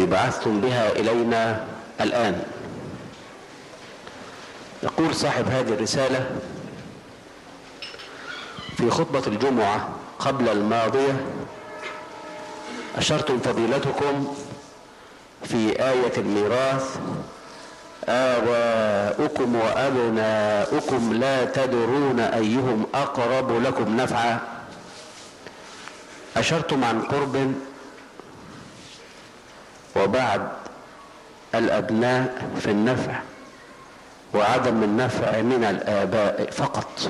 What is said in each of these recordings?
التي بعثتم بها إلينا الآن يقول صاحب هذه الرسالة في خطبة الجمعة قبل الماضية أشرتم فضيلتكم في آية الميراث آباؤكم وأبناؤكم لا تدرون أيهم أقرب لكم نفعا أشرتم عن قرب وبعد الأبناء في النفع وعدم النفع من الآباء فقط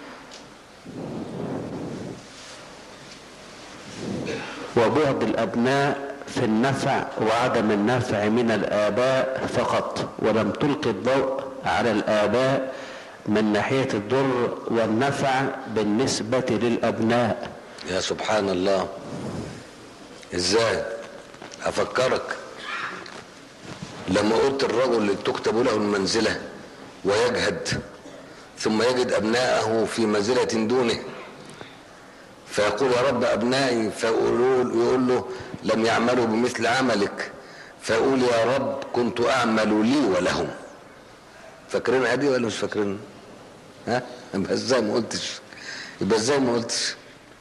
وبعد الأبناء في النفع وعدم النفع من الآباء فقط ولم تلقي الضوء على الآباء من ناحية الضر والنفع بالنسبة للأبناء يا سبحان الله ازاي افكرك لما قلت الرجل اللي تكتب له المنزلة ويجهد ثم يجد أبناءه في منزلة دونه فيقول يا رب أبنائي فيقول يقول له لم يعملوا بمثل عملك فيقول يا رب كنت أعمل لي ولهم فاكرين دي ولا مش فاكرين ها يبقى ازاي ما قلتش يبقى ازاي ما قلتش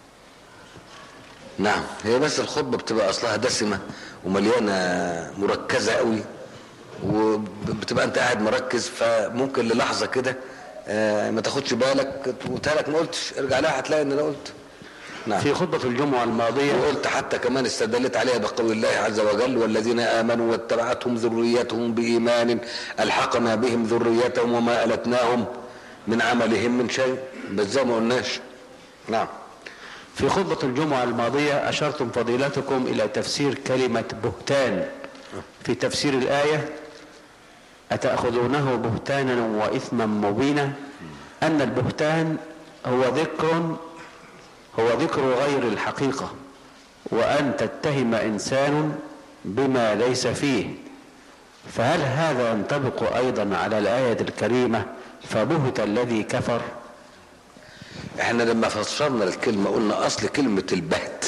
نعم هي بس الخطبة بتبقى أصلها دسمة ومليانة مركزة قوي وبتبقى أنت قاعد مركز فممكن للحظة كده آه، ما تاخدش بالك وتالك ما قلتش ارجع لها هتلاقي ان انا قلت نعم في خطبة الجمعة الماضية وقلت حتى كمان استدلت عليها بقول الله عز وجل والذين آمنوا واتبعتهم ذريتهم بإيمان ألحقنا بهم ذريتهم وما ألتناهم من عملهم من شيء بس زي ما قلناش نعم في خطبة الجمعة الماضية أشرتم فضيلتكم إلى تفسير كلمة بهتان في تفسير الآية أتأخذونه بهتانا وإثما مبينا أن البهتان هو ذكر هو ذكر غير الحقيقة وأن تتهم إنسان بما ليس فيه فهل هذا ينطبق أيضا على الآية الكريمة فبهت الذي كفر احنا لما فسرنا الكلمة قلنا اصل كلمة البهت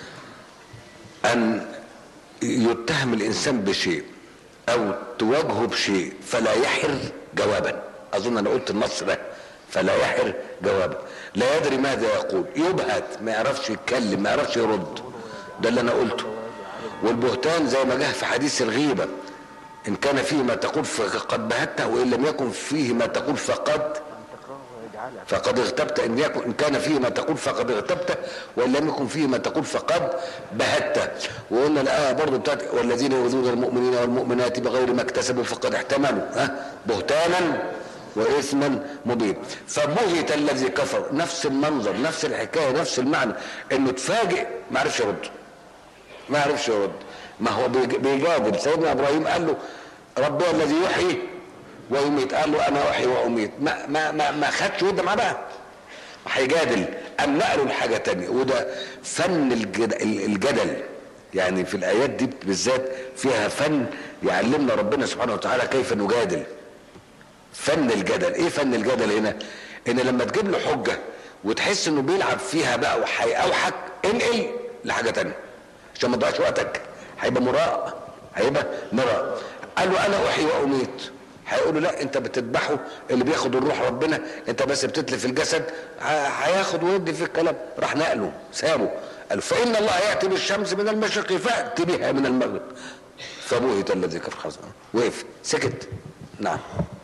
ان يتهم الانسان بشيء او تواجهه بشيء فلا يحر جوابا اظن انا قلت النص ده فلا يحر جوابا لا يدري ماذا يقول يبهت ما يعرفش يتكلم ما يعرفش يرد ده اللي انا قلته والبهتان زي ما جه في حديث الغيبة ان كان فيه ما تقول فقد بهته وان لم يكن فيه ما تقول فقد فقد اغتبت ان يكن ان كان فيه ما تقول فقد اغتبت وان لم يكن فيه ما تقول فقد بهت وقلنا الايه برضه بتاعت والذين يؤذون المؤمنين والمؤمنات بغير ما اكتسبوا فقد احتملوا ها بهتانا واثما مبين فبهت الذي كفر نفس المنظر نفس الحكايه نفس المعنى انه تفاجئ ما عرفش يرد ما عرفش يرد ما هو بيج- بيجادل سيدنا ابراهيم قال له ربنا الذي يحيي ويميت قال له انا احيي واميت ما ما ما, ما خدش ود معاه بقى هيجادل ام نقله لحاجه تانية وده فن الجد- الجدل يعني في الايات دي بالذات فيها فن يعلمنا ربنا سبحانه وتعالى كيف نجادل فن الجدل ايه فن الجدل هنا ان لما تجيب له حجه وتحس انه بيلعب فيها بقى وهيأوحك انقل لحاجه تانية عشان ما تضيعش وقتك هيبقى مراء هيبقى مراء قال له انا احيي واميت هيقول له لا انت بتذبحه اللي بياخد الروح ربنا انت بس بتتلف الجسد ه- هياخد ويدي في الكلام راح نقله سابه قال فان الله ياتي بالشمس من المشرق فات بها من المغرب فبهت الذي كفر خلاص وقف سكت نعم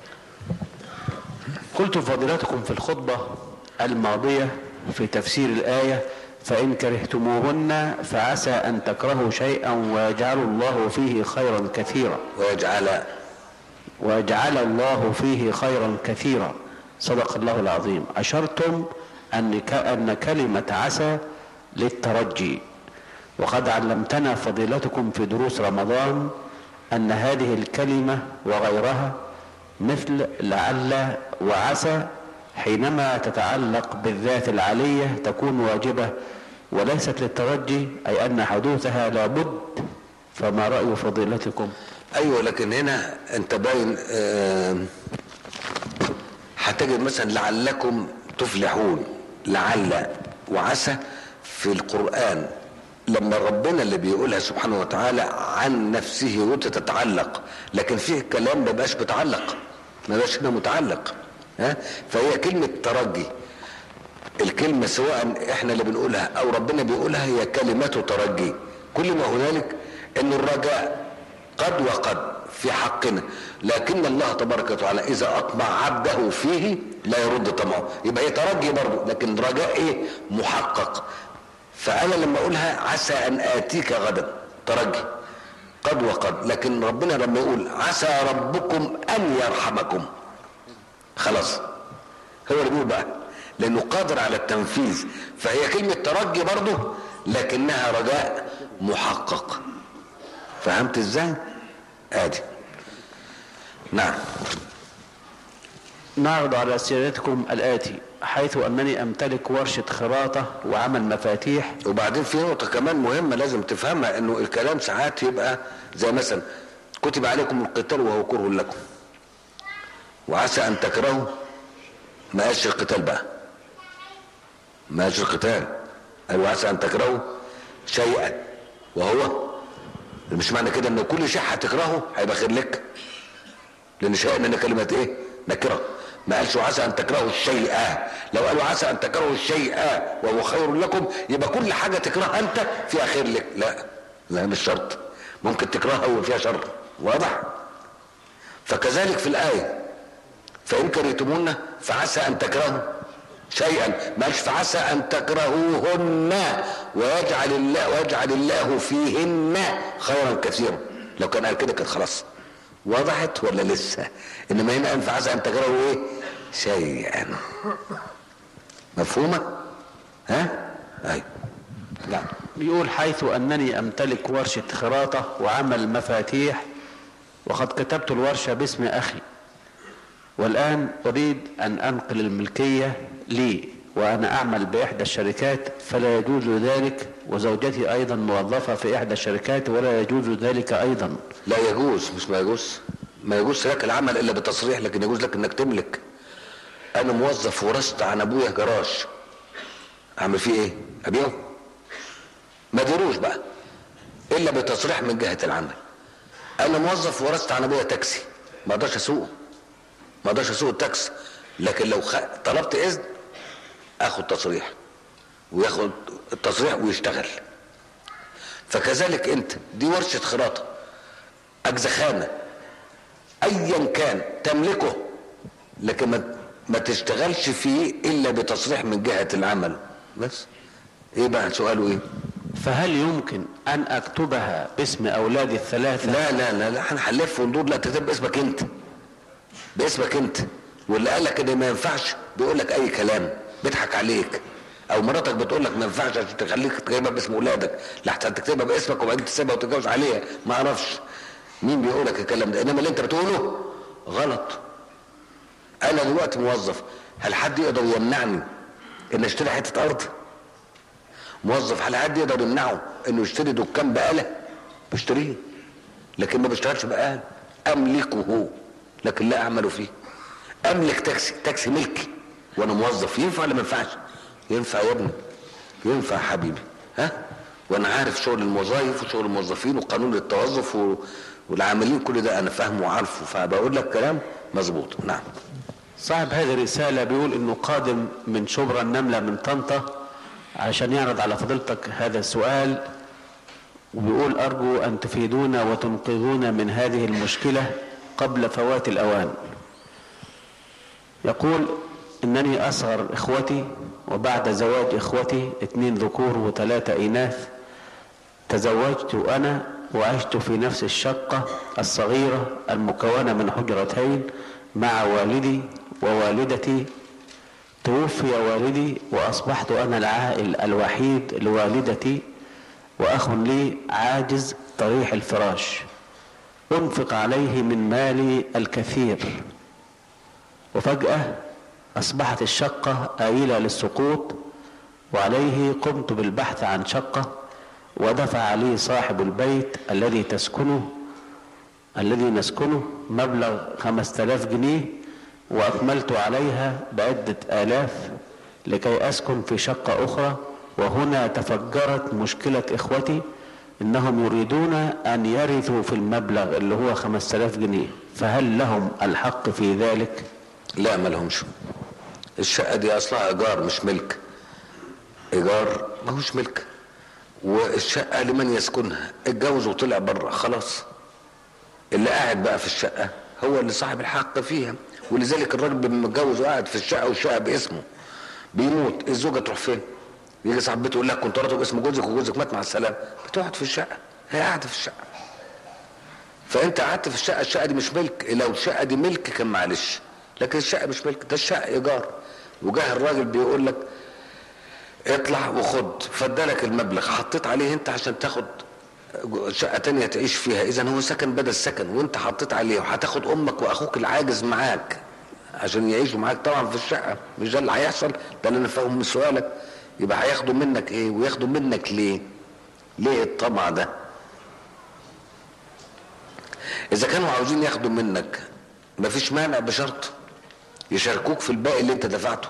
قلت فضيلتكم في الخطبة الماضية في تفسير الآية فإن كرهتموهن فعسى أن تكرهوا شيئا ويجعل الله فيه خيرا كثيرا ويجعل ويجعل الله فيه خيرا كثيرا صدق الله العظيم أشرتم أن ك- أن كلمة عسى للترجي وقد علمتنا فضيلتكم في دروس رمضان أن هذه الكلمة وغيرها مثل لعل وعسى حينما تتعلق بالذات العلية تكون واجبة وليست للترجي أي أن حدوثها لابد فما رأي فضيلتكم ايوه لكن هنا انت باين آه، هتجد مثلا لعلكم تفلحون لعل وعسى في القران لما ربنا اللي بيقولها سبحانه وتعالى عن نفسه وتتعلق لكن فيه كلام ما بقاش متعلق ما بقاش هنا متعلق ها فهي كلمة ترجي الكلمة سواء احنا اللي بنقولها او ربنا بيقولها هي كلمة ترجي كل ما هنالك ان الرجاء قد وقد في حقنا لكن الله تبارك وتعالى اذا اطمع عبده فيه لا يرد طمعه يبقى يترجي برضه لكن رجاء ايه محقق فانا لما اقولها عسى ان اتيك غدا ترجي قد وقد لكن ربنا لما يقول عسى ربكم ان يرحمكم خلاص هو اللي بيقول بقى لانه قادر على التنفيذ فهي كلمة ترجي برضه لكنها رجاء محقق فهمت ازاي ادي نعم نعرض على سيادتكم الآتي حيث أنني أمتلك ورشة خراطة وعمل مفاتيح وبعدين في نقطة كمان مهمة لازم تفهمها انه الكلام ساعات يبقى زي مثلا كتب عليكم القتال وهو كره لكم وعسى ان تكرهوا ما قالش القتال بقى ما قالش القتال قال وعسى ان تكرهوا شيئا وهو مش معنى كده ان كل شيء هتكرهه هيبقى خير لك لان شيئا ان كلمة ايه نكره ما قالش وعسى ان تكرهوا الشيء لو قالوا عسى ان تكرهوا الشيء وهو خير لكم يبقى كل حاجه تكرهها انت فيها خير لك لا لا مش شرط ممكن تكرهها وفيها شر واضح فكذلك في الايه فان كرهتمونا فعسى ان تكرهوا شيئا ما قالش فعسى ان تكرهوهن ويجعل الله ويجعل الله فيهن خيرا كثيرا لو كان قال كده كانت خلاص وضحت ولا لسه انما هنا انفع عسى ان تكرهوا ايه شيئا مفهومه ها ايوه لا بيقول حيث أنني أمتلك ورشة خراطة وعمل مفاتيح وقد كتبت الورشة باسم أخي والآن أريد أن أنقل الملكية لي وأنا أعمل بإحدى الشركات فلا يجوز ذلك وزوجتي أيضا موظفة في إحدى الشركات ولا يجوز ذلك أيضا لا يجوز مش ما يجوز ما يجوز لك العمل الا بتصريح لكن يجوز لك انك تملك انا موظف ورثت عن ابويا جراج اعمل فيه ايه ابيعه ما ديروش بقى الا بتصريح من جهه العمل انا موظف ورثت عن ابويا تاكسي ما اقدرش اسوقه ما اقدرش اسوق التاكسي لكن لو خ... طلبت اذن اخد تصريح وياخد التصريح ويشتغل فكذلك انت دي ورشه خراطه اجزخانه ايا كان تملكه لكن ما ما تشتغلش فيه الا بتصريح من جهه العمل بس ايه بقى سؤاله ايه فهل يمكن أن أكتبها باسم أولادي الثلاثة لا لا لا لا احنا هنلف وندور لا تكتب باسمك انت باسمك انت واللي قال لك ان ما ينفعش بيقول لك اي كلام بيضحك عليك او مراتك بتقول لك ما ينفعش عشان تخليك تكتبها باسم اولادك لحتى تكتبها باسمك وبعدين تسيبها وتتجوز عليها ما اعرفش مين بيقول لك الكلام ده انما اللي انت بتقوله غلط انا دلوقتي موظف هل حد يقدر يمنعني ان اشتري حته ارض موظف هل حد يقدر يمنعه انه يشتري دكان بقاله بيشتريه لكن ما بيشتغلش بقال املكه لكن لا اعمل فيه املك تاكسي تاكسي ملكي وانا موظف ينفع ولا ما ينفعش ينفع يا ابني ينفع يا حبيبي ها وانا عارف شغل الموظف وشغل الموظفين وقانون التوظف و... والعاملين كل ده انا فاهمه وعارفه فبقول لك كلام مظبوط نعم صاحب هذه الرسالة بيقول انه قادم من شبرا النملة من طنطا عشان يعرض على فضيلتك هذا السؤال وبيقول ارجو ان تفيدونا وتنقذونا من هذه المشكلة قبل فوات الاوان يقول انني اصغر اخوتي وبعد زواج اخوتي اثنين ذكور وثلاثة اناث تزوجت انا وعشت في نفس الشقة الصغيرة المكونة من حجرتين مع والدي ووالدتي توفي والدي واصبحت انا العائل الوحيد لوالدتي واخ لي عاجز طريح الفراش انفق عليه من مالي الكثير وفجأة اصبحت الشقة آيلة للسقوط وعليه قمت بالبحث عن شقة ودفع لي صاحب البيت الذي تسكنه الذي نسكنه مبلغ خمسة آلاف جنيه وأكملت عليها بعدة آلاف لكي أسكن في شقة أخرى وهنا تفجرت مشكلة إخوتي إنهم يريدون أن يرثوا في المبلغ اللي هو 5000 جنيه فهل لهم الحق في ذلك؟ لا ما لهمش الشقة دي أصلها إيجار مش ملك إيجار ماهوش ملك والشقة لمن يسكنها اتجوز وطلع بره خلاص اللي قاعد بقى في الشقة هو اللي صاحب الحق فيها ولذلك الراجل بيبقى متجوز وقاعد في الشقة والشقة باسمه بيموت الزوجة تروح فين؟ يجي صاحبته يقول لك كنت راتب اسم جوزك وجوزك مات مع السلامة بتقعد في الشقة هي قاعدة في الشقة فانت قعدت في الشقة الشقة دي مش ملك لو الشقة دي ملك كان معلش لكن الشقة مش ملك ده الشقة ايجار وجاه الراجل بيقول لك اطلع وخد فادالك المبلغ حطيت عليه انت عشان تاخد شقة تانية تعيش فيها اذا هو سكن بدل سكن وانت حطيت عليه وهتاخد امك واخوك العاجز معاك عشان يعيشوا معاك طبعا في الشقة مش ده اللي هيحصل ده اللي انا فاهم من سؤالك يبقى هياخدوا منك ايه وياخدوا منك ليه ليه الطمع ده اذا كانوا عاوزين ياخدوا منك مفيش مانع بشرط يشاركوك في الباقي اللي انت دفعته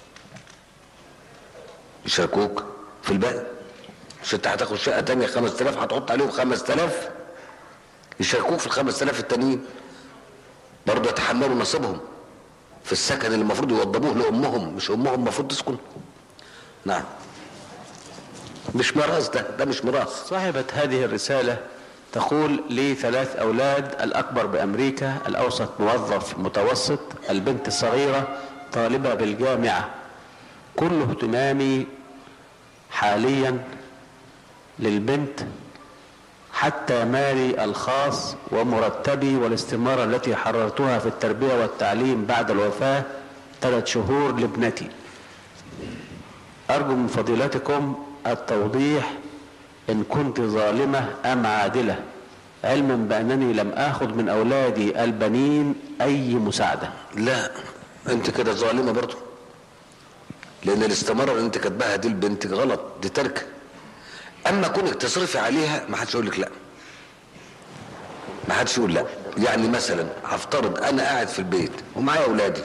يشاركوك في الباقي مش انت هتاخد شقه تانية 5000 هتحط عليهم 5000 يشاركوك في ال 5000 التانيين برضه يتحملوا نصيبهم في السكن اللي المفروض يوضبوه لامهم مش امهم المفروض تسكن نعم مش ميراث ده ده مش ميراث صاحبة هذه الرسالة تقول لي ثلاث أولاد الأكبر بأمريكا الأوسط موظف متوسط البنت الصغيرة طالبة بالجامعة كل اهتمامي حاليا للبنت حتى مالي الخاص ومرتبي والاستمارة التي حررتها في التربية والتعليم بعد الوفاة ثلاث شهور لابنتي أرجو من فضيلتكم التوضيح إن كنت ظالمة أم عادلة علما بأنني لم آخذ من أولادي البنين أي مساعدة لا انت كده ظالمه برضه لان الاستماره اللي انت كاتباها دي لبنتك غلط دي تركه اما كونك تصرفي عليها ما حدش يقول لك لا ما حدش يقول لا يعني مثلا هفترض انا قاعد في البيت ومعايا اولادي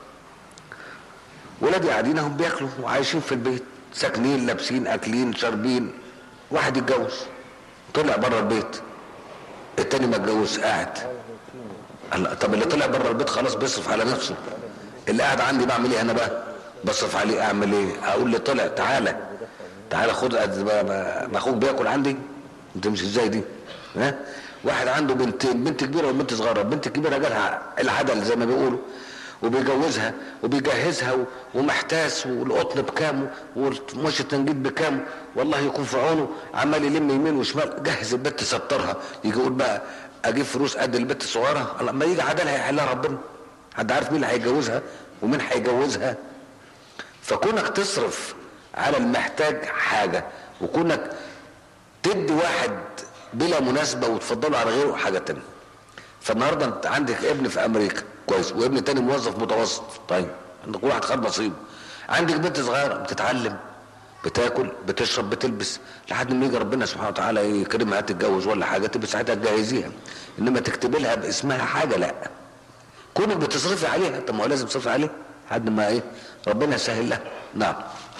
ولادي قاعدين اهم بياكلوا وعايشين في البيت ساكنين لابسين اكلين شاربين واحد يتجوز طلع بره البيت التاني ما اتجوز قاعد الله طب اللي طلع بره البيت خلاص بيصرف على نفسه اللي قاعد عندي بعمل ايه انا بقى بصرف عليه اعمل ايه اقول اللي طلع تعالى تعالى خد قد ما- ما ما اخوك بياكل عندي انت مش ازاي دي ها واحد عنده بنتين بنت كبيره وبنت صغيره البنت الكبيره جالها العدل زي ما بيقولوا وبيجوزها وبيجهزها و- ومحتاس والقطن بكام ومش التنجيد بكام والله يكون في عونه عمال يلم يمين وشمال جهز البت سترها يجي يقول بقى اجيب فلوس قد البت الصغيره لما يجي عدلها هيحلها ربنا حد عارف مين اللي هيجوزها ومين هيجوزها فكونك تصرف على المحتاج حاجة وكونك تدي واحد بلا مناسبة وتفضله على غيره حاجة تانية فالنهاردة انت عندك ابن في امريكا كويس وابن تاني موظف متوسط طيب عندك كل واحد خد نصيبه عندك بنت صغيرة بتتعلم بتاكل بتشرب بتلبس لحد ما يجي ربنا سبحانه وتعالى يكرمها تتجوز ولا حاجة تبقى ساعتها تجهزيها انما تكتب لها باسمها حاجة لا كونك بتصرفي عليها طب ما هو لازم تصرفي عليها لحد ما ايه ربنا يسهل لها نعم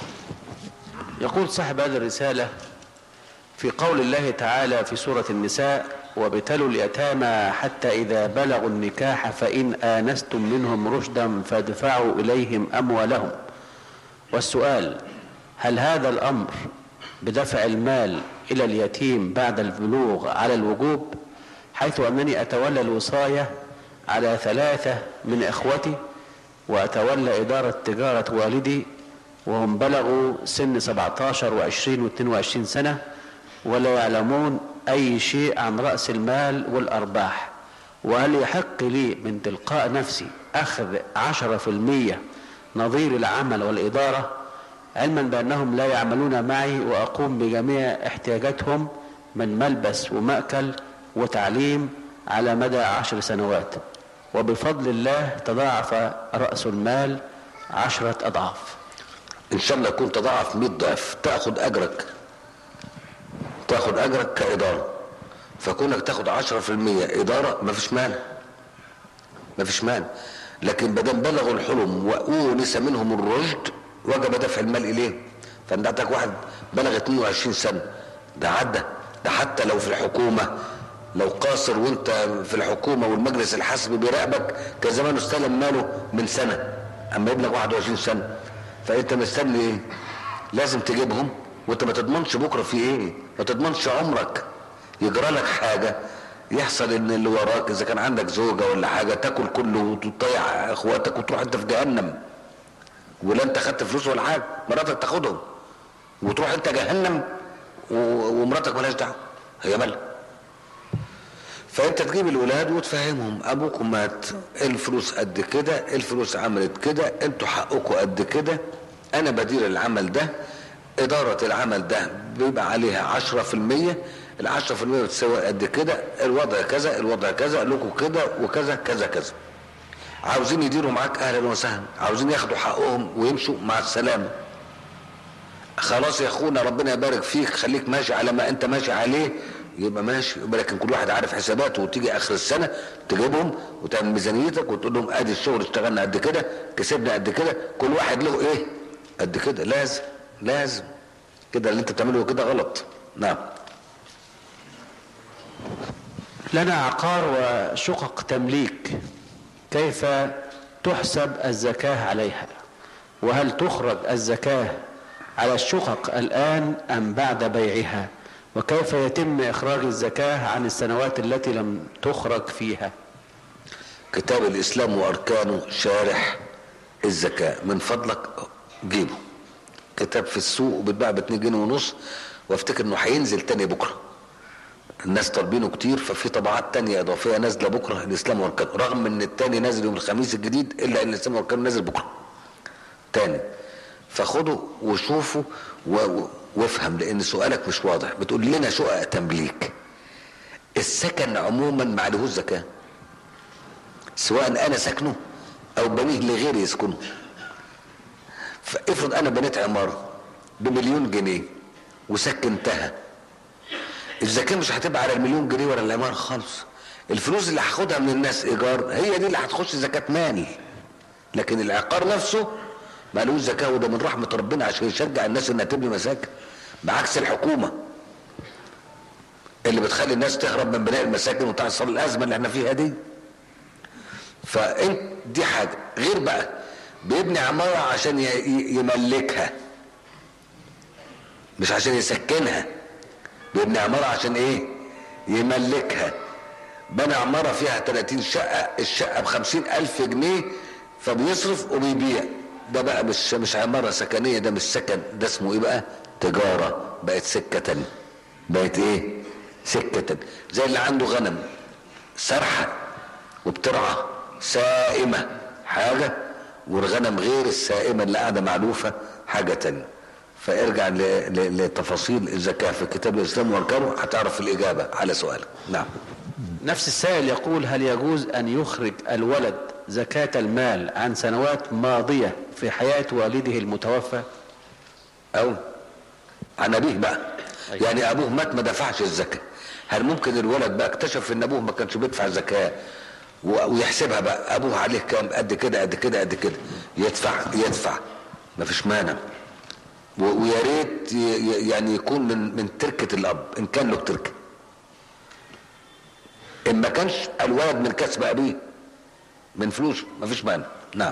يقول صاحب هذه الرسالة في قول الله تعالى في سورة النساء وابتلوا اليتامى حتى إذا بلغوا النكاح فإن آنستم منهم رشدا فادفعوا إليهم أموالهم والسؤال هل هذا الأمر بدفع المال إلى اليتيم بعد البلوغ على الوجوب حيث أنني أتولى الوصاية على ثلاثة من إخوتي وأتولى إدارة تجارة والدي وهم بلغوا سن 17 و20 و22 سنة ولا يعلمون أي شيء عن رأس المال والأرباح وهل يحق لي من تلقاء نفسي أخذ 10% نظير العمل والإدارة علما بأنهم لا يعملون معي وأقوم بجميع احتياجاتهم من ملبس ومأكل وتعليم على مدى عشر سنوات وبفضل الله تضاعف رأس المال عشرة أضعاف ان شاء الله يكون تضاعف 100 ضعف تاخد اجرك تاخد اجرك كاداره فكونك تاخد 10% اداره ما فيش مانع ما فيش مانع لكن بدل بلغوا الحلم وأونس منهم الرشد وجب دفع المال اليه فانت عندك واحد بلغ 22 سنه ده عدى ده حتى لو في الحكومه لو قاصر وانت في الحكومه والمجلس الحسبي بيراقبك كان زمانه استلم ماله من سنه اما يبلغ 21 سنه فانت مستني ايه؟ لازم تجيبهم وانت ما تضمنش بكره في ايه؟ ما تضمنش عمرك يجرى لك حاجه يحصل ان اللي وراك اذا كان عندك زوجه ولا حاجه تاكل كله وتضيع اخواتك وتروح انت في جهنم ولا انت خدت فلوس ولا حاجه مراتك تاخدهم وتروح انت جهنم و- ومراتك مالهاش دعوه هي مالها فانت تجيب الولاد وتفهمهم ابوكم مات الفلوس قد كده الفلوس عملت كده انتوا حقكم قد كده انا بدير العمل ده ادارة العمل ده بيبقى عليها عشرة في المية العشرة في المية بتساوي قد كده الوضع كذا الوضع كذا لكم كده وكذا كذا كذا عاوزين يديروا معاك اهلا وسهلا عاوزين ياخدوا حقهم ويمشوا مع السلامه خلاص يا اخونا ربنا يبارك فيك خليك ماشي على ما انت ماشي عليه يبقى ماشي يبقى لكن كل واحد عارف حساباته وتيجي اخر السنه تجيبهم وتعمل ميزانيتك وتقول لهم ادي الشغل اشتغلنا قد كده كسبنا قد كده كل واحد له ايه قد كده لازم لازم كده اللي انت بتعمله كده غلط نعم لنا عقار وشقق تمليك كيف تحسب الزكاة عليها وهل تخرج الزكاة على الشقق الآن أم بعد بيعها وكيف يتم إخراج الزكاة عن السنوات التي لم تخرج فيها كتاب الاسلام واركانه شارح الزكاه من فضلك جيبه كتاب في السوق وبيتباع ب 2 جنيه ونص وافتكر انه هينزل تاني بكره الناس طالبينه كتير ففي طبعات تانية اضافيه نازله بكره الاسلام واركانه رغم ان التاني نازل يوم الخميس الجديد الا ان الاسلام واركانه نازل بكره تاني فخده وشوفه و... و... وافهم لان سؤالك مش واضح بتقول لنا شقق تمليك السكن عموما ما عليهوش زكاه سواء انا ساكنه او بنيه لغيري يسكنه فافرض انا بنيت عماره بمليون جنيه وسكنتها الزكاه مش هتبقى على المليون جنيه ولا العماره خالص الفلوس اللي هاخدها من الناس ايجار هي دي اللي هتخش زكاه مال لكن العقار نفسه مالوش زكاه وده من رحمه ربنا عشان يشجع الناس انها تبني مساكن بعكس الحكومه اللي بتخلي الناس تهرب من بناء المساكن وتحصل الازمه اللي احنا فيها دي فانت دي حاجه غير بقى بيبني عماره عشان ي- ي- يملكها مش عشان يسكنها بيبني عماره عشان ايه يملكها بنى عماره فيها 30 شقه الشقه ب 50 الف جنيه فبيصرف وبيبيع ده بقى مش مش عماره سكنيه ده مش سكن ده اسمه ايه بقى تجاره بقت سكه تانية بقت ايه سكه تانية زي اللي عنده غنم سرحه وبترعى سائمة حاجة والغنم غير السائمة اللي قاعدة معلوفة حاجة تانية فارجع ل- ل- لتفاصيل الزكاة في كتاب الإسلام واركانه هتعرف الإجابة على سؤالك نعم نفس السائل يقول هل يجوز أن يخرج الولد زكاة المال عن سنوات ماضية في حياة والده المتوفى أو عن أبيه بقى أيوة. يعني أبوه مات ما دفعش الزكاة هل ممكن الولد بقى اكتشف ان ابوه ما كانش بيدفع زكاه و- ويحسبها بقى ابوه عليه كام قد كده قد كده قد كده يدفع يدفع ما فيش مانع و- ويا ريت ي- ي- يعني يكون من من تركه الاب ان كان له تركه ان ما كانش الولد من كسب ابيه من فلوسه ما فيش مانع نعم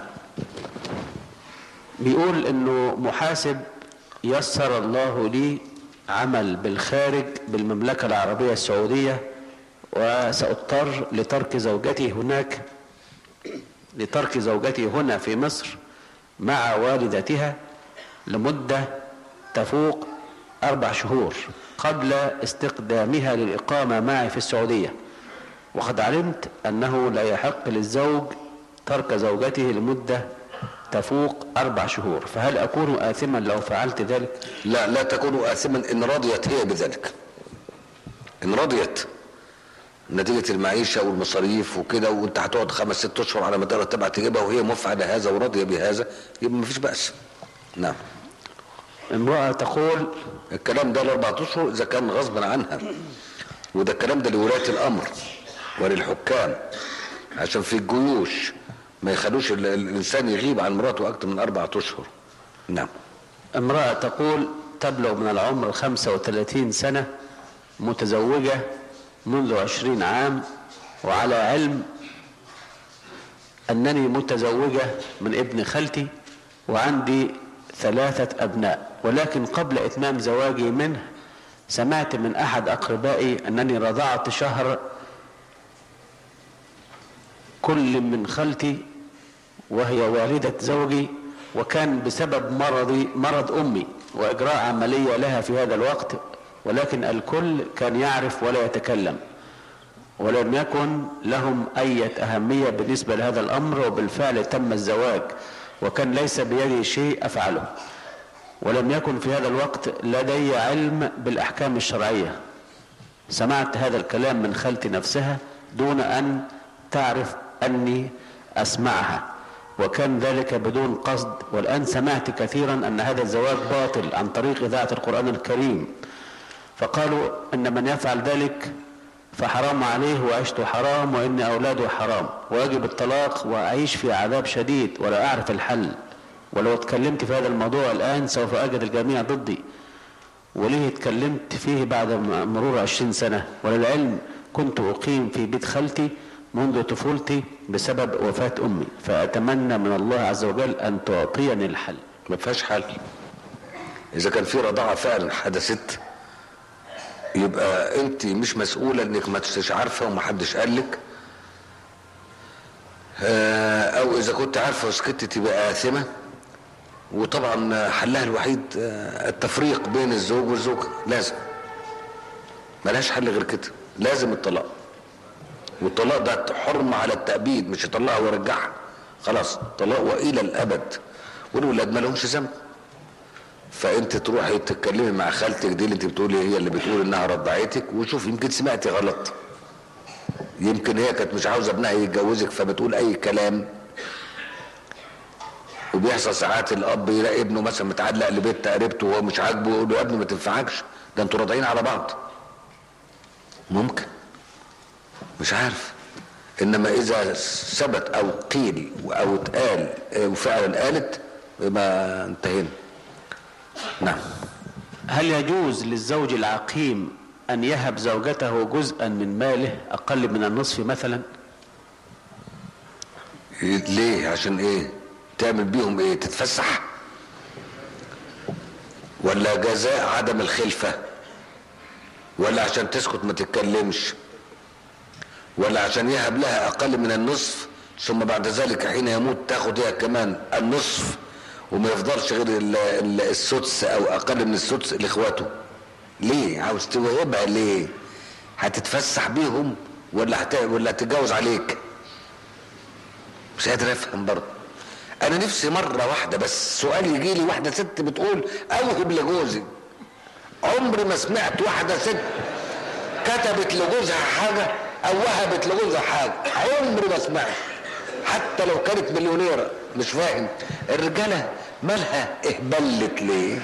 بيقول انه محاسب يسر الله لي عمل بالخارج بالمملكة العربية السعودية وسأضطر لترك زوجتي هناك لترك زوجتي هنا في مصر مع والدتها لمدة تفوق أربع شهور قبل استقدامها للإقامة معي في السعودية وقد علمت أنه لا يحق للزوج ترك زوجته لمدة تفوق أربع شهور فهل أكون آثما لو فعلت ذلك لا لا تكون آثما إن رضيت هي بذلك إن رضيت نتيجة المعيشة والمصاريف وكده وانت هتقعد خمس ست اشهر على ما تقدر تبع تجيبها وهي موافقة على هذا وراضية بهذا يبقى مفيش بأس نعم امرأة تقول الكلام ده الأربع أشهر إذا كان غصبا عنها وده الكلام ده لولاة الأمر وللحكام عشان في الجيوش ما يخلوش ال- ال- الإنسان يغيب عن مراته أكتر من أربعة أشهر نعم امرأة تقول تبلغ من العمر 35 سنة متزوجة منذ 20 عام وعلى علم أنني متزوجة من ابن خالتي وعندي ثلاثة أبناء ولكن قبل إتمام زواجي منه سمعت من أحد أقربائي أنني رضعت شهر كل من خالتي وهي والدة زوجي وكان بسبب مرضي مرض أمي وإجراء عملية لها في هذا الوقت ولكن الكل كان يعرف ولا يتكلم ولم يكن لهم أي أهمية بالنسبة لهذا الأمر وبالفعل تم الزواج وكان ليس بيدي شيء أفعله ولم يكن في هذا الوقت لدي علم بالأحكام الشرعية سمعت هذا الكلام من خالتي نفسها دون أن تعرف أني أسمعها وكان ذلك بدون قصد والآن سمعت كثيرا أن هذا الزواج باطل عن طريق إذاعة القرآن الكريم فقالوا أن من يفعل ذلك فحرام عليه وعشت حرام وإن أولاده حرام ويجب الطلاق وأعيش في عذاب شديد ولا أعرف الحل ولو اتكلمت في هذا الموضوع الآن سوف أجد الجميع ضدي وليه اتكلمت فيه بعد مرور عشرين سنة وللعلم كنت أقيم في بيت خالتي منذ طفولتي بسبب وفاة أمي فأتمنى من الله عز وجل أن تعطيني الحل ما فيهاش حل اذا كان في رضاعه فعلا حدثت يبقى انت مش مسؤوله انك ما تشتش عارفه ومحدش قال لك آه، او اذا كنت عارفه وسكت تبقى اثمه وطبعا حلها الوحيد آه، التفريق بين الزوج والزوجه لازم ملهاش حل غير كده لازم الطلاق والطلاق ده حرم على التأبيد مش يطلقها ويرجعها خلاص طلاق والى الابد والولاد ما لهمش ذنب فانت تروحي تتكلمي مع خالتك دي اللي انت بتقولي هي اللي بتقول انها رضعتك وشوف يمكن سمعتي غلط يمكن هي كانت مش عاوزه ابنها يتجوزك فبتقول اي كلام وبيحصل ساعات الاب يلاقي ابنه مثلا متعلق لبيت قريبته وهو مش عاجبه يقول له يا ابني ما تنفعكش ده انتوا راضعين على بعض ممكن مش عارف انما اذا ثبت او قيل او اتقال وفعلا قالت يبقى انتهينا نعم هل يجوز للزوج العقيم أن يهب زوجته جزءا من ماله أقل من النصف مثلا ليه عشان ايه تعمل بيهم ايه تتفسح ولا جزاء عدم الخلفة ولا عشان تسكت ما تتكلمش ولا عشان يهب لها اقل من النصف ثم بعد ذلك حين يموت تاخد هي كمان النصف وما يفضلش غير ال- ال- السدس او اقل من السدس لاخواته ليه عاوز توهبها ليه هتتفسح بيهم ولا هت... ولا هتتجوز عليك مش قادر افهم برضه انا نفسي مره واحده بس سؤال يجي لي واحده ست بتقول اوهب لجوزي عمري ما سمعت واحده ست كتبت لجوزها حاجه او وهبت لجوزها حاجه عمري ما سمعت حتى لو كانت مليونيره مش فاهم الرجاله مالها اهبلت ليه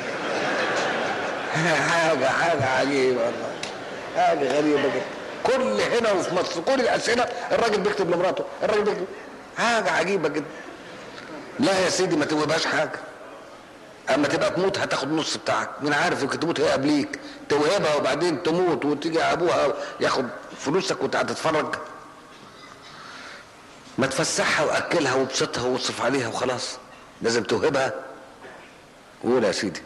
حاجه حاجه عجيبه والله حاجه غريبه جدا كل هنا وفي مصر كل الاسئله الراجل بيكتب لمراته الراجل بيكتب حاجه عجيبه جدا لا يا سيدي ما توهبهاش حاجه اما تبقى تموت هتاخد نص بتاعك مين عارف يمكن تموت هي قبليك توهبها وبعدين تموت وتيجي ابوها ياخد فلوسك وانت هتتفرج ما تفسحها واكلها وابسطها واصرف عليها وخلاص لازم توهبها قول يا سيدي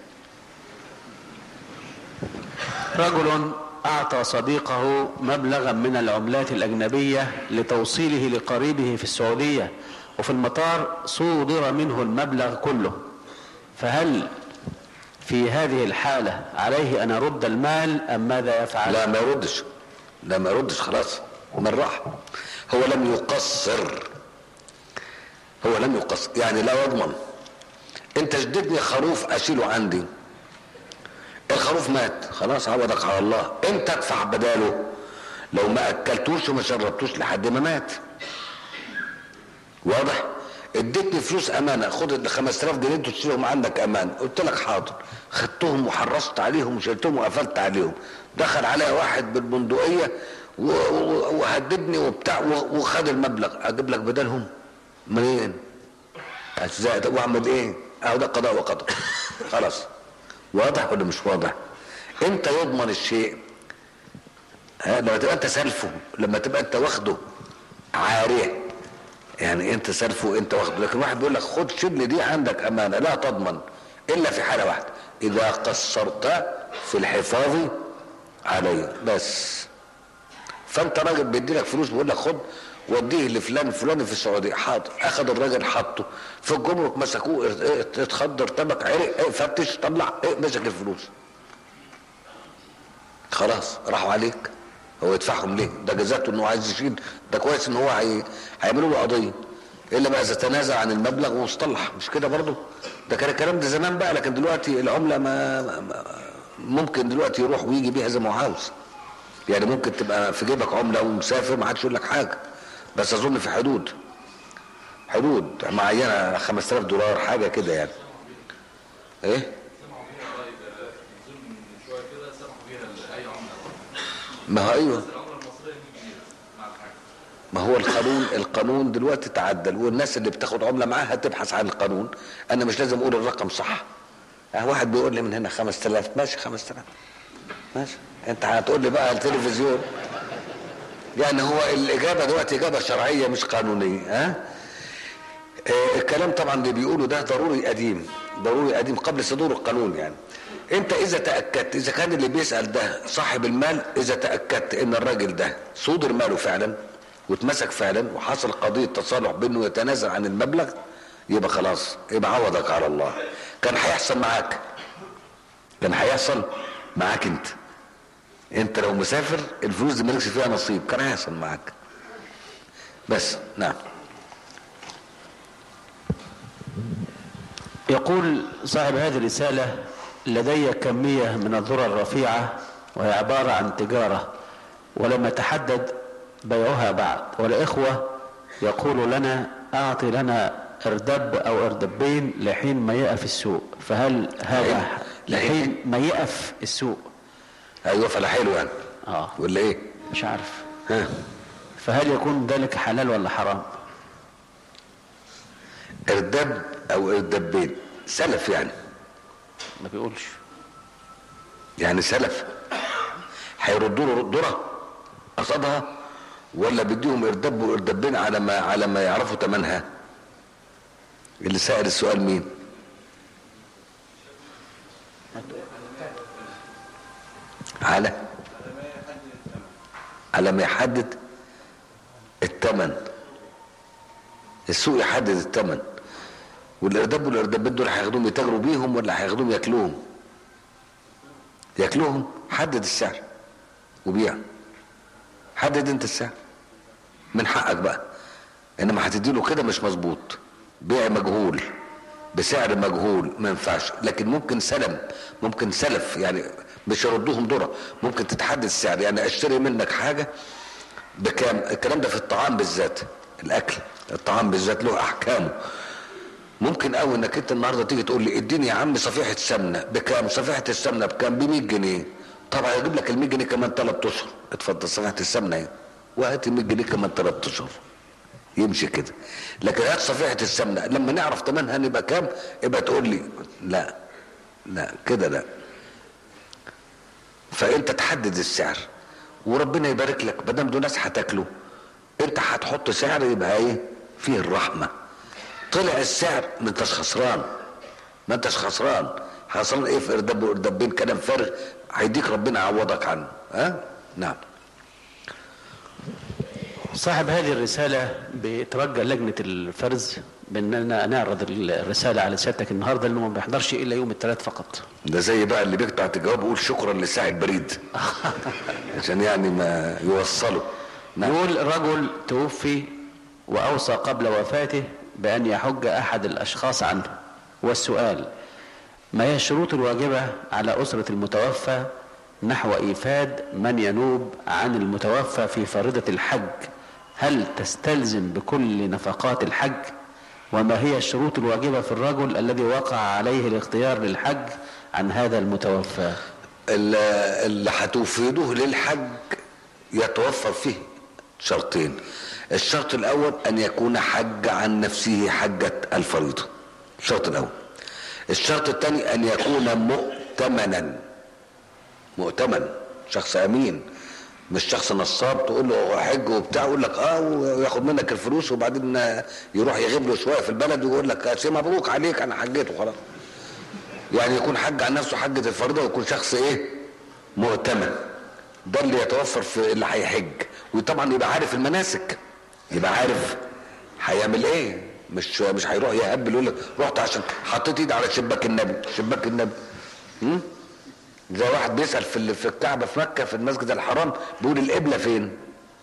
رجل أعطى صديقه مبلغا من العملات الأجنبية لتوصيله لقريبه في السعودية وفي المطار صودر منه المبلغ كله فهل في هذه الحالة عليه أن يرد المال أم ماذا يفعل لا ما يردش لا ما يردش خلاص من راح هو لم يقصر هو لم يقصر يعني لا يضمن انت جددني خروف اشيله عندي الخروف مات خلاص عوضك على الله انت ادفع بداله لو ما اكلتوش وما شربتوش لحد ما مات واضح اديتني فلوس امانه خد ال 5000 جنيه انتوا تشيلهم عندك امانه قلت لك حاضر خدتهم وحرصت عليهم وشلتهم وقفلت عليهم دخل عليا واحد بالبندقيه و- و- وهددني وبتاع و- وخد المبلغ اجيب لك بدلهم منين ازاي طب واعمل ايه اهو ده قضاء وقدر خلاص واضح ولا مش واضح انت يضمن الشيء ها لما تبقى انت سلفه لما تبقى انت واخده عاريه يعني انت سلفه انت واخده لكن واحد بيقول لك خد شبل دي عندك امانه لا تضمن الا في حاله واحده اذا قصرت في الحفاظ عليه بس فانت راجل بيدي لك فلوس بيقول لك خد وديه لفلان فلان في السعوديه حاضر اخذ الراجل حطه في الجمرك مسكوه ات- ات- اتخدر تبك عرق اه، فتش طلع اه، مسك الفلوس خلاص راحوا عليك هو يدفعهم ليه ده جزاته انه عايز يشيل ده كويس ان هو هي... هيعملوا له قضيه الا بقى اذا تنازع عن المبلغ واصطلح مش كده برضه ده كان الكلام ده زمان بقى لكن دلوقتي العمله ما, ما- ما ممكن دلوقتي يروح ويجي بيها زي ما هو عاوز يعني ممكن تبقى في جيبك عمله ومسافر ما حدش يقول لك حاجه بس اظن في حدود حدود معينه 5000 دولار حاجه كده يعني ايه ما هو ايوه ما هو القانون القانون دلوقتي تعدل والناس اللي بتاخد عمله معاها تبحث عن القانون انا مش لازم اقول الرقم صح اه واحد بيقول لي من هنا 5000 ماشي 5000 ماشي انت هتقول لي بقى التلفزيون يعني هو الاجابه دلوقتي اجابه شرعيه مش قانونيه ها آه الكلام طبعا اللي بيقوله ده ضروري قديم ضروري قديم قبل صدور القانون يعني انت اذا تاكدت اذا كان اللي بيسال ده صاحب المال اذا تاكدت ان الراجل ده صودر ماله فعلا واتمسك فعلا وحصل قضيه تصالح بانه يتنازل عن المبلغ يبقى خلاص يبقى عوضك على الله كان هيحصل معاك كان هيحصل معاك انت انت لو مسافر الفلوس دي مالكش فيها نصيب كان هيحصل معاك بس نعم يقول صاحب هذه الرسالة لدي كمية من الذرة الرفيعة وهي عبارة عن تجارة ولم يتحدد بيعها بعد والإخوة يقول لنا أعطي لنا اردب أو اردبين لحين ما يقف السوق فهل هذا لحين- لحين ما يقف السوق ايوه فلا حلو يعني اه ولا ايه مش عارف ها فهل يكون ذلك حلال ولا حرام اردب او اردبين سلف يعني ما بيقولش يعني سلف هيردوا له ذره قصدها ولا بديهم اردب واردبين على ما على ما يعرفوا ثمنها اللي سائل السؤال مين على على ما يحدد الثمن السوق يحدد الثمن والارداب والاردبين دول هياخدوهم يتاجروا بيهم ولا هياخدوهم ياكلوهم ياكلوهم حدد السعر وبيع حدد انت السعر من حقك بقى انما هتديله كده مش مظبوط بيع مجهول بسعر مجهول ما ينفعش لكن ممكن سلم ممكن سلف يعني مش يردوهم ذره ممكن تتحدد السعر يعني اشتري منك حاجه بكام الكلام ده في الطعام بالذات الاكل الطعام بالذات له احكامه ممكن قوي انك انت النهارده تيجي تقول لي اديني يا عم صفيحه سمنه بكام صفيحه السمنه بكام ب 100 جنيه طبعا يجيب لك ال 100 جنيه كمان ثلاث اشهر اتفضل صفيحه السمنه اهي وهات ال 100 جنيه كمان ثلاث اشهر يمشي كده لكن هات صفيحه السمنه لما نعرف ثمنها نبقى كام يبقى تقول لي لا لا كده لا فانت تحدد السعر وربنا يبارك لك ما دام دول ناس هتاكلوا انت هتحط سعر يبقى ايه فيه الرحمه طلع السعر ما انتش خسران ما انتش خسران خسران ايه في اردب واردبين كلام فارغ هيديك ربنا يعوضك عنه ها نعم صاحب هذه الرسالة بترجى لجنة الفرز بأننا نعرض الرسالة على سيادتك النهاردة لأنه ما بيحضرش إلا يوم الثلاث فقط ده زي بقى اللي بيقطع الجواب يقول شكرا لساعد بريد عشان يعني ما يوصله نعم يقول رجل توفي وأوصى قبل وفاته بأن يحج أحد الأشخاص عنه والسؤال ما هي الشروط الواجبة على أسرة المتوفى نحو إيفاد من ينوب عن المتوفى في فريضة الحج هل تستلزم بكل نفقات الحج وما هي الشروط الواجبة في الرجل الذي وقع عليه الاختيار للحج عن هذا المتوفى اللي اللي هتفيده للحج يتوفر فيه شرطين الشرط الاول ان يكون حج عن نفسه حجة الفريضة الشرط الاول الشرط الثاني ان يكون مؤتمنا مؤتمن شخص امين مش شخص نصاب تقول له حج وبتاع يقول لك اه وياخد منك الفلوس وبعدين يروح يغيب له شويه في البلد ويقول لك سي مبروك عليك انا حجيت وخلاص يعني يكون حج عن نفسه حجة الفريضة ويكون شخص ايه مؤتمن ده اللي يتوفر في اللي هيحج وطبعا يبقى عارف المناسك يبقى عارف هيعمل ايه مش مش هيروح يهبل يقول لك رحت عشان حطيت ايدي على شباك النبي شباك النبي م? زي واحد بيسال في في الكعبه في مكه في المسجد الحرام بيقول القبله فين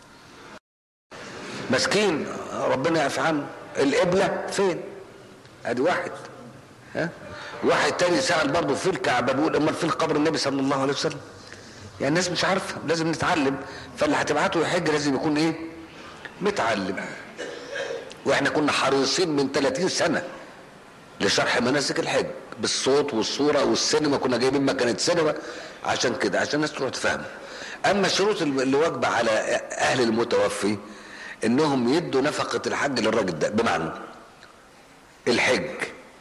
مسكين ربنا يعفى عنه القبله فين ادي واحد ها واحد تاني سأل برضه في الكعبة بيقول امال في قبر النبي صلى الله عليه وسلم يعني الناس مش عارفة لازم نتعلم فاللي هتبعته يحج لازم يكون ايه متعلم واحنا كنا حريصين من 30 سنة لشرح مناسك الحج بالصوت والصورة والسينما كنا جايبين مكانة سينما عشان كده عشان الناس تروح تفهم اما الشروط اللي واجبة على اهل المتوفي انهم يدوا نفقة الحج للراجل ده بمعنى الحج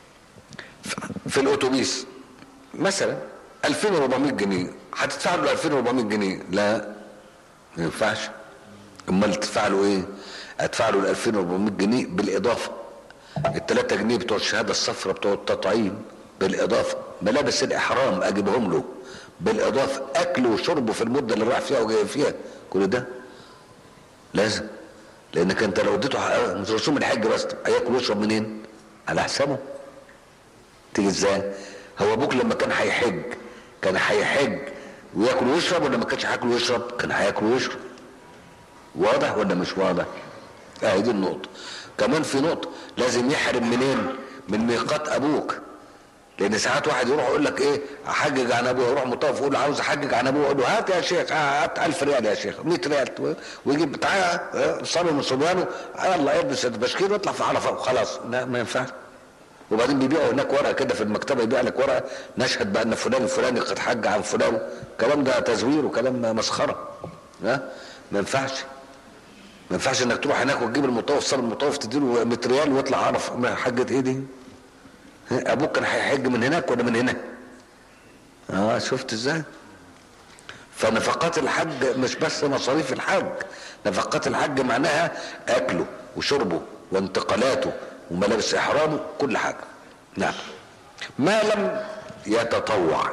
في الاتوبيس مثلا 2400 جنيه هتدفع له 2400 جنيه لا ما ينفعش امال تدفع له ايه ادفع له ال 2400 جنيه بالاضافه ال 3 جنيه بتوع الشهاده الصفراء بتوع التطعيم بالاضافه ملابس الاحرام اجيبهم له بالاضافه اكله وشربه في المده اللي راح فيها وجاي فيها كل ده لازم لانك انت لو اديته مش رسوم الحج بس هياكل ويشرب منين على حسابه تيجي ازاي هو ابوك لما كان هيحج كان هيحج وياكل ويشرب ولا ما كانش هياكل ويشرب كان هياكل ويشرب واضح ولا مش واضح اهي دي النقطه كمان في نقطه لازم يحرم منين من ميقات ابوك لان ساعات واحد يروح يقول لك ايه احجج عن ابوه يروح مطاف يقول عاوز احجج عن ابوه يقول له هات يا شيخ هات 1000 ريال يا شيخ 100 ريال ويجيب تعالى صبي من صبيانه يلا البس البشكير واطلع في عرفه وخلاص لا ما ينفعش وبعدين بيبيعوا هناك ورقه كده في المكتبه يبيع لك ورقه نشهد بان فلان الفلاني قد حج عن فلان الكلام ده تزوير وكلام مسخره ها ما ينفعش ما ينفعش انك تروح هناك وتجيب المطوف صار المطوف تديله 100 ريال ويطلع عرف حجه ايه دي ابوك كان هيحج من هناك ولا من هنا اه شفت ازاي فنفقات الحج مش بس مصاريف الحج نفقات الحج معناها اكله وشربه وانتقالاته وملابس احرامه كل حاجه نعم ما لم يتطوع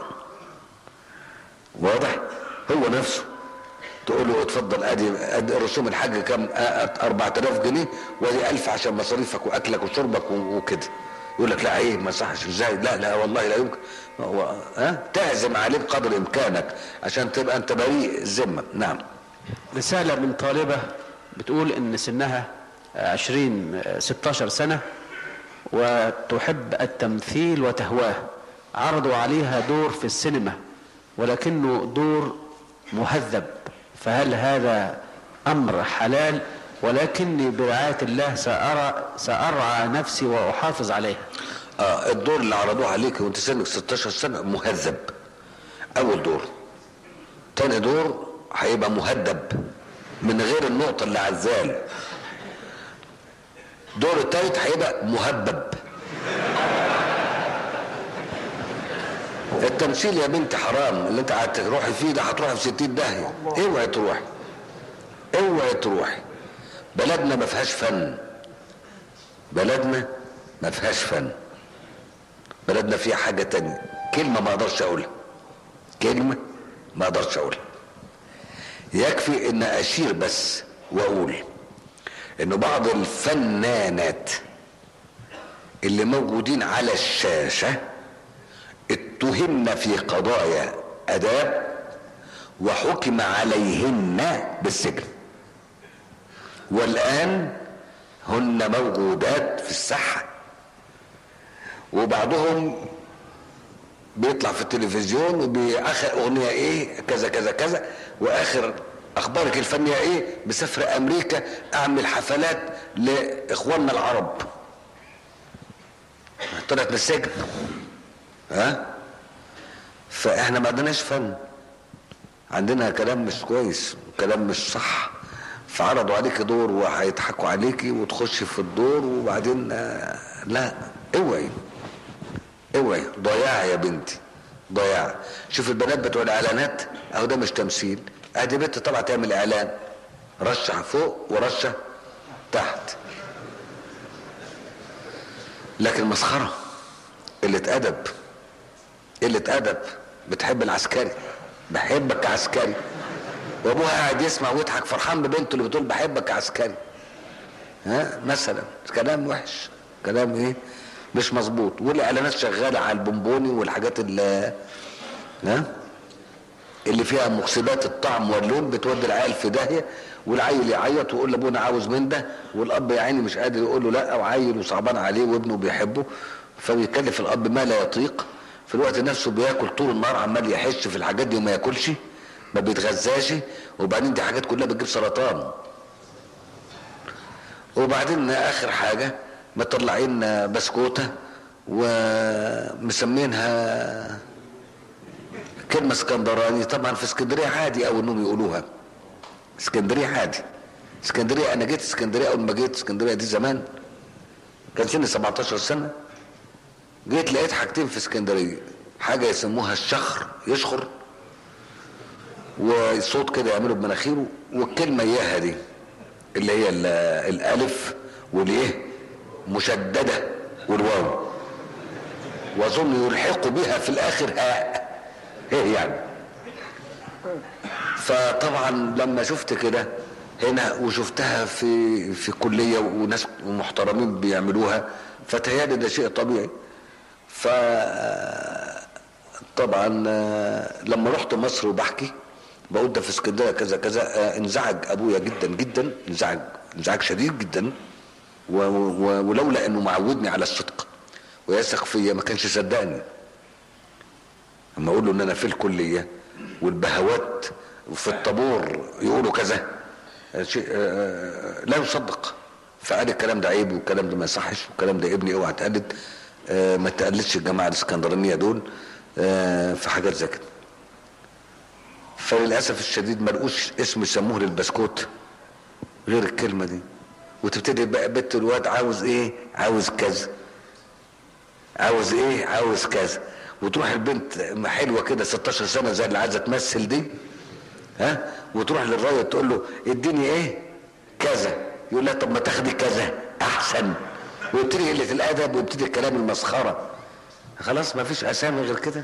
واضح هو نفسه تقول له اتفضل ادي ادي رسوم الحج كام 4000 جنيه وادي 1000 عشان مصاريفك واكلك وشربك وكده يقول لك لا ايه ما صحش ازاي لا لا والله لا يمكن هو ها تعزم عليه بقدر امكانك عشان تبقى انت بريء الذمه نعم رساله من طالبه بتقول ان سنها عشرين ستاشر سنة وتحب التمثيل وتهواه عرضوا عليها دور في السينما ولكنه دور مهذب فهل هذا أمر حلال ولكني برعاية الله سأرى سأرعى نفسي وأحافظ عليها آه الدور اللي عرضوه عليك وانت سنك 16 سنة مهذب أول دور تاني دور هيبقى مهذب من غير النقطة اللي عزال دور التالت هيبقى مهبب التمثيل يا بنت حرام اللي انت هتروحي فيه ده هتروحي في 60 داهيه اوعي تروحي اوعي تروحي بلدنا ما فيهاش فن بلدنا ما فيهاش فن بلدنا فيها حاجه تانية كلمه ما اقدرش اقولها كلمه ما اقدرش اقولها يكفي ان اشير بس واقول انه بعض الفنانات اللي موجودين على الشاشة اتهمن في قضايا اداب وحكم عليهن بالسجن والان هن موجودات في الساحة وبعضهم بيطلع في التلفزيون وباخر اغنية ايه كذا كذا كذا واخر اخبارك الفنيه ايه بسافر امريكا اعمل حفلات لاخواننا العرب طلعت من السجن ها فاحنا ما عندناش فن عندنا كلام مش كويس كلام مش صح فعرضوا عليك دور وهيضحكوا عليكي وتخش في الدور وبعدين لا اوعي اوعي ضياع يا بنتي ضياع شوف البنات بتوع الاعلانات اهو ده مش تمثيل ادي بنت طالعه تعمل اعلان رشح فوق ورشه تحت لكن مسخره قله ادب قله ادب بتحب العسكري بحبك كعسكري وابوها قاعد يسمع ويضحك فرحان ببنته اللي بتقول بحبك كعسكري ها مثلا كلام وحش كلام ايه مش مظبوط والاعلانات شغاله على البونبوني والحاجات اللي ها اللي فيها مكسبات الطعم واللون بتودي العيال في داهيه والعيل يعيط ويقول لابونا عاوز من ده والاب يا عيني مش قادر يقول له لا وعيل وصعبان عليه وابنه بيحبه فبيكلف الاب ما لا يطيق في الوقت نفسه بياكل طول النهار عمال يحش في الحاجات دي وما ياكلش ما بيتغذاش وبعدين دي حاجات كلها بتجيب سرطان وبعدين اخر حاجه مطلعين بسكوته ومسمينها كلمه اسكندراني طبعا في اسكندريه عادي او انهم يقولوها اسكندريه عادي اسكندريه انا جيت اسكندريه اول ما جيت اسكندريه دي زمان كان سني 17 سنه جيت لقيت حاجتين في اسكندريه حاجه يسموها الشخر يشخر وصوت كده يعمله بمناخيره والكلمه اياها دي اللي هي الالف والايه مشدده والواو واظن يلحق بها في الاخر هاء ايه يعني فطبعا لما شفت كده هنا وشفتها في في كليه وناس محترمين بيعملوها فتهيألي ده شيء طبيعي ف طبعا لما رحت مصر وبحكي بقول ده في اسكندريه كذا كذا انزعج ابويا جدا جدا انزعج انزعاج شديد جدا و و ولولا انه معودني على الصدق ويثق فيا ما كانش صدقني اما اقول له ان انا في الكليه والبهوات وفي الطابور يقولوا كذا شيء لا يصدق فقال الكلام ده عيب والكلام ده ما يصحش والكلام ده ابني اوعى تقلد ما تقلدش الجماعه الاسكندرانيه دول في حاجات زي كده فللاسف الشديد ما لقوش اسم يسموه للبسكوت غير الكلمه دي وتبتدي بقى بنت الواد عاوز ايه عاوز كذا عاوز ايه عاوز كذا وتروح البنت حلوه كده 16 سنه زي اللي عايزه تمثل دي ها وتروح للراجل تقول له اديني ايه كذا يقول لها طب ما تاخدي كذا احسن ويبتدي قله الادب ويبتدي الكلام المسخره خلاص ما فيش اسامي غير كده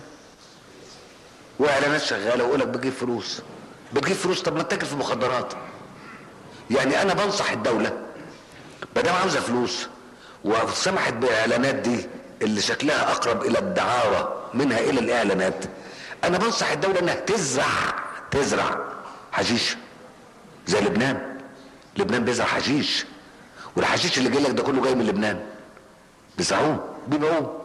واعلانات شغاله ويقول لك بتجيب فلوس بتجيب فلوس طب ما تاكل في مخدرات يعني انا بنصح الدوله ما دام عاوزه فلوس وسمحت بالاعلانات دي اللي شكلها اقرب الى الدعاره منها الى الاعلانات انا بنصح الدوله انها تزرع تزرع حشيش زي لبنان لبنان بيزرع حشيش والحشيش اللي جاي لك ده كله جاي من لبنان بيزرعوه بيبيعوه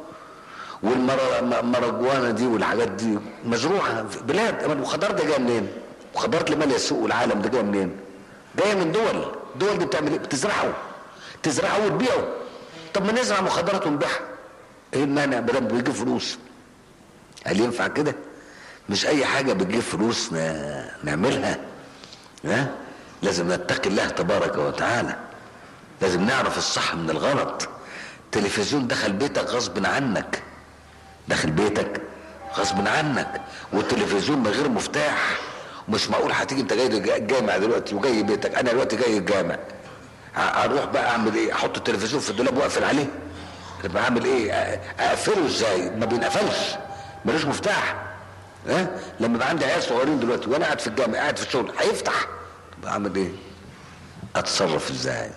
والمرجوانه دي والحاجات دي مزروعه في بلاد اما المخدرات ده جايه منين؟ مخدرات اللي ماليه السوق والعالم ده جايه منين؟ جايه من دول الدول دي بتعمل ايه؟ بتزرعه تزرعه وتبيعه طب ما نزرع مخدرات ونبيعها ايه المانع ما دام بيجيب فلوس هل ينفع كده؟ مش اي حاجه بتجيب فلوس نعملها ها؟ لازم نتقي الله تبارك وتعالى لازم نعرف الصح من الغلط التلفزيون دخل بيتك غصب عنك داخل بيتك غصب عنك والتلفزيون من غير مفتاح مش معقول هتيجي انت جاي الجامع دلوقتي وجاي بيتك انا دلوقتي جاي الجامع اروح بقى اعمل ايه احط التلفزيون في الدولاب واقفل عليه طب اعمل ايه اقفله ازاي ما بينقفلش ملوش مفتاح ها أه؟ لما يبقى عندي عيال صغيرين دلوقتي وانا قاعد في الجامع قاعد في الشغل هيفتح طب اعمل ايه اتصرف ازاي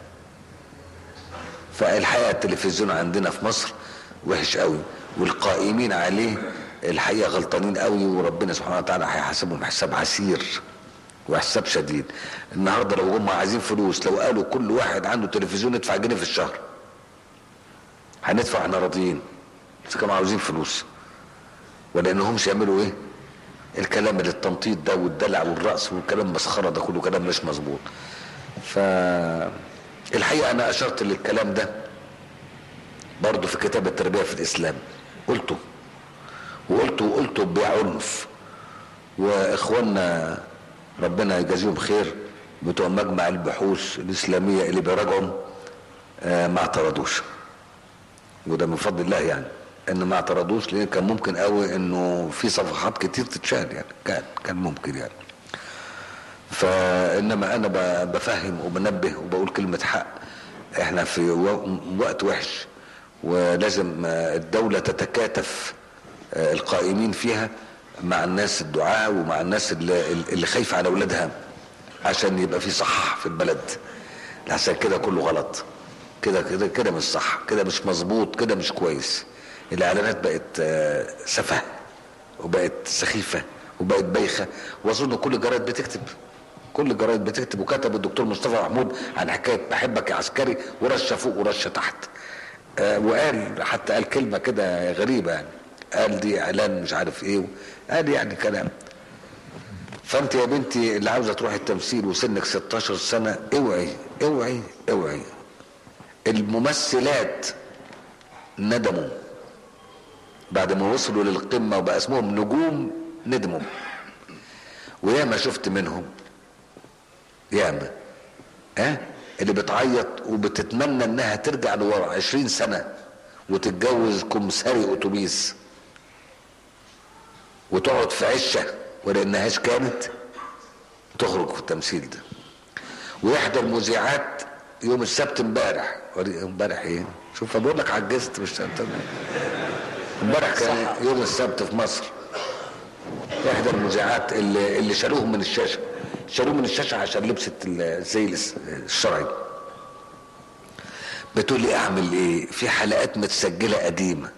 فالحقيقه التلفزيون عندنا في مصر وحش قوي والقائمين عليه الحقيقه غلطانين قوي وربنا سبحانه وتعالى هيحاسبهم حساب عسير وحساب شديد النهارده لو هم عايزين فلوس لو قالوا كل واحد عنده تلفزيون يدفع جنيه في الشهر هندفع احنا راضيين بس كانوا عاوزين فلوس ولانهمش يعملوا ايه الكلام اللي التنطيط ده والدلع والرأس والكلام مسخرة ده كله كلام مش مظبوط فالحقيقة أنا أشرت للكلام ده برضه في كتاب التربية في الإسلام قلته وقلته وقلته بعنف وإخواننا ربنا يجازيهم خير بتوع مجمع البحوث الإسلامية اللي بيراجعوا آه ما اعترضوش وده من فضل الله يعني ان ما اعترضوش لان كان ممكن قوي انه في صفحات كتير تتشال يعني كان كان ممكن يعني فانما انا ب- بفهم وبنبه وبقول كلمه حق احنا في و- وقت وحش ولازم آه، الدوله تتكاتف آه، القائمين فيها مع الناس الدعاة ومع الناس اللي, اللي خايفه على اولادها عشان يبقى في صح في البلد عشان كده كله غلط كده كده كده مش صح كده مش مظبوط كده مش كويس الاعلانات بقت آه، سفه وبقت سخيفه وبقت بايخه واظن كل الجرايد بتكتب كل الجرايد بتكتب وكتب الدكتور مصطفى محمود عن حكايه بحبك يا عسكري ورشه فوق ورشه تحت آه، وقال حتى قال كلمه كده غريبه يعني قال دي اعلان مش عارف ايه قال يعني كلام فانت يا بنتي اللي عاوزه تروحي التمثيل وسنك 16 سنه اوعي اوعي اوعي الممثلات ندموا بعد ما وصلوا للقمه وبقى اسمهم نجوم ندموا وياما شفت منهم ياما ها اللي بتعيط وبتتمنى انها ترجع لورا 20 سنه وتتجوز كمساري اتوبيس وتقعد في عشه ولانهاش كانت تخرج في التمثيل ده ويحضر مذيعات يوم السبت امبارح وري- امبارح ايه شوف بقول لك عجزت مش انت امبارح كان يوم السبت في مصر يحضر مذيعات اللي, اللي شالوهم من الشاشه شالوه من الشاشه عشان لبست الزي الس- الشرعي بتقول لي اعمل ايه في حلقات متسجله قديمه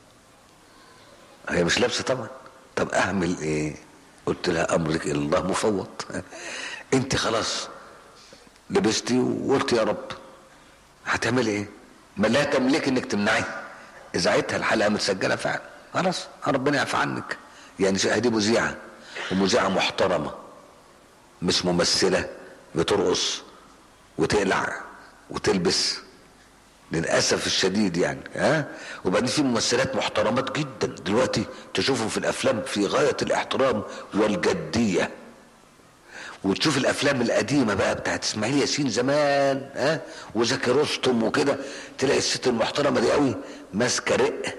هي مش لابسه طبعا طب اعمل ايه قلت لها امرك الى الله مفوض انت خلاص لبستي وقلت يا رب هتعملي ايه ما لا تملك انك تمنعي اذاعتها الحلقه متسجله فعلا خلاص ربنا يعفى عنك يعني شو- دي مذيعه ومذيعه محترمه مش ممثله بترقص وتقلع وتلبس للاسف الشديد يعني ها وبعدين في ممثلات محترمات جدا دلوقتي تشوفهم في الافلام في غايه الاحترام والجديه وتشوف الافلام القديمه بقى بتاعت اسماعيل ياسين زمان ها وزكي رستم وكده تلاقي الست المحترمه دي قوي ماسكه رق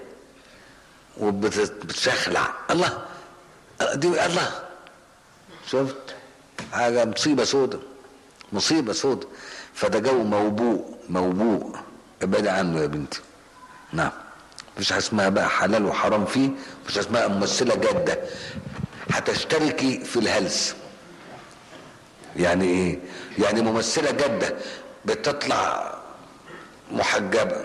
وبتشخلع الله دي الله شفت حاجه مصيبه سودة مصيبه سودة فده جو موبوء موبوء ابعدي عنه يا بنتي نعم مفيش حاجه اسمها بقى حلال وحرام فيه مفيش حاجه اسمها ممثله جاده هتشتركي في الهلس يعني ايه يعني ممثله جاده بتطلع محجبه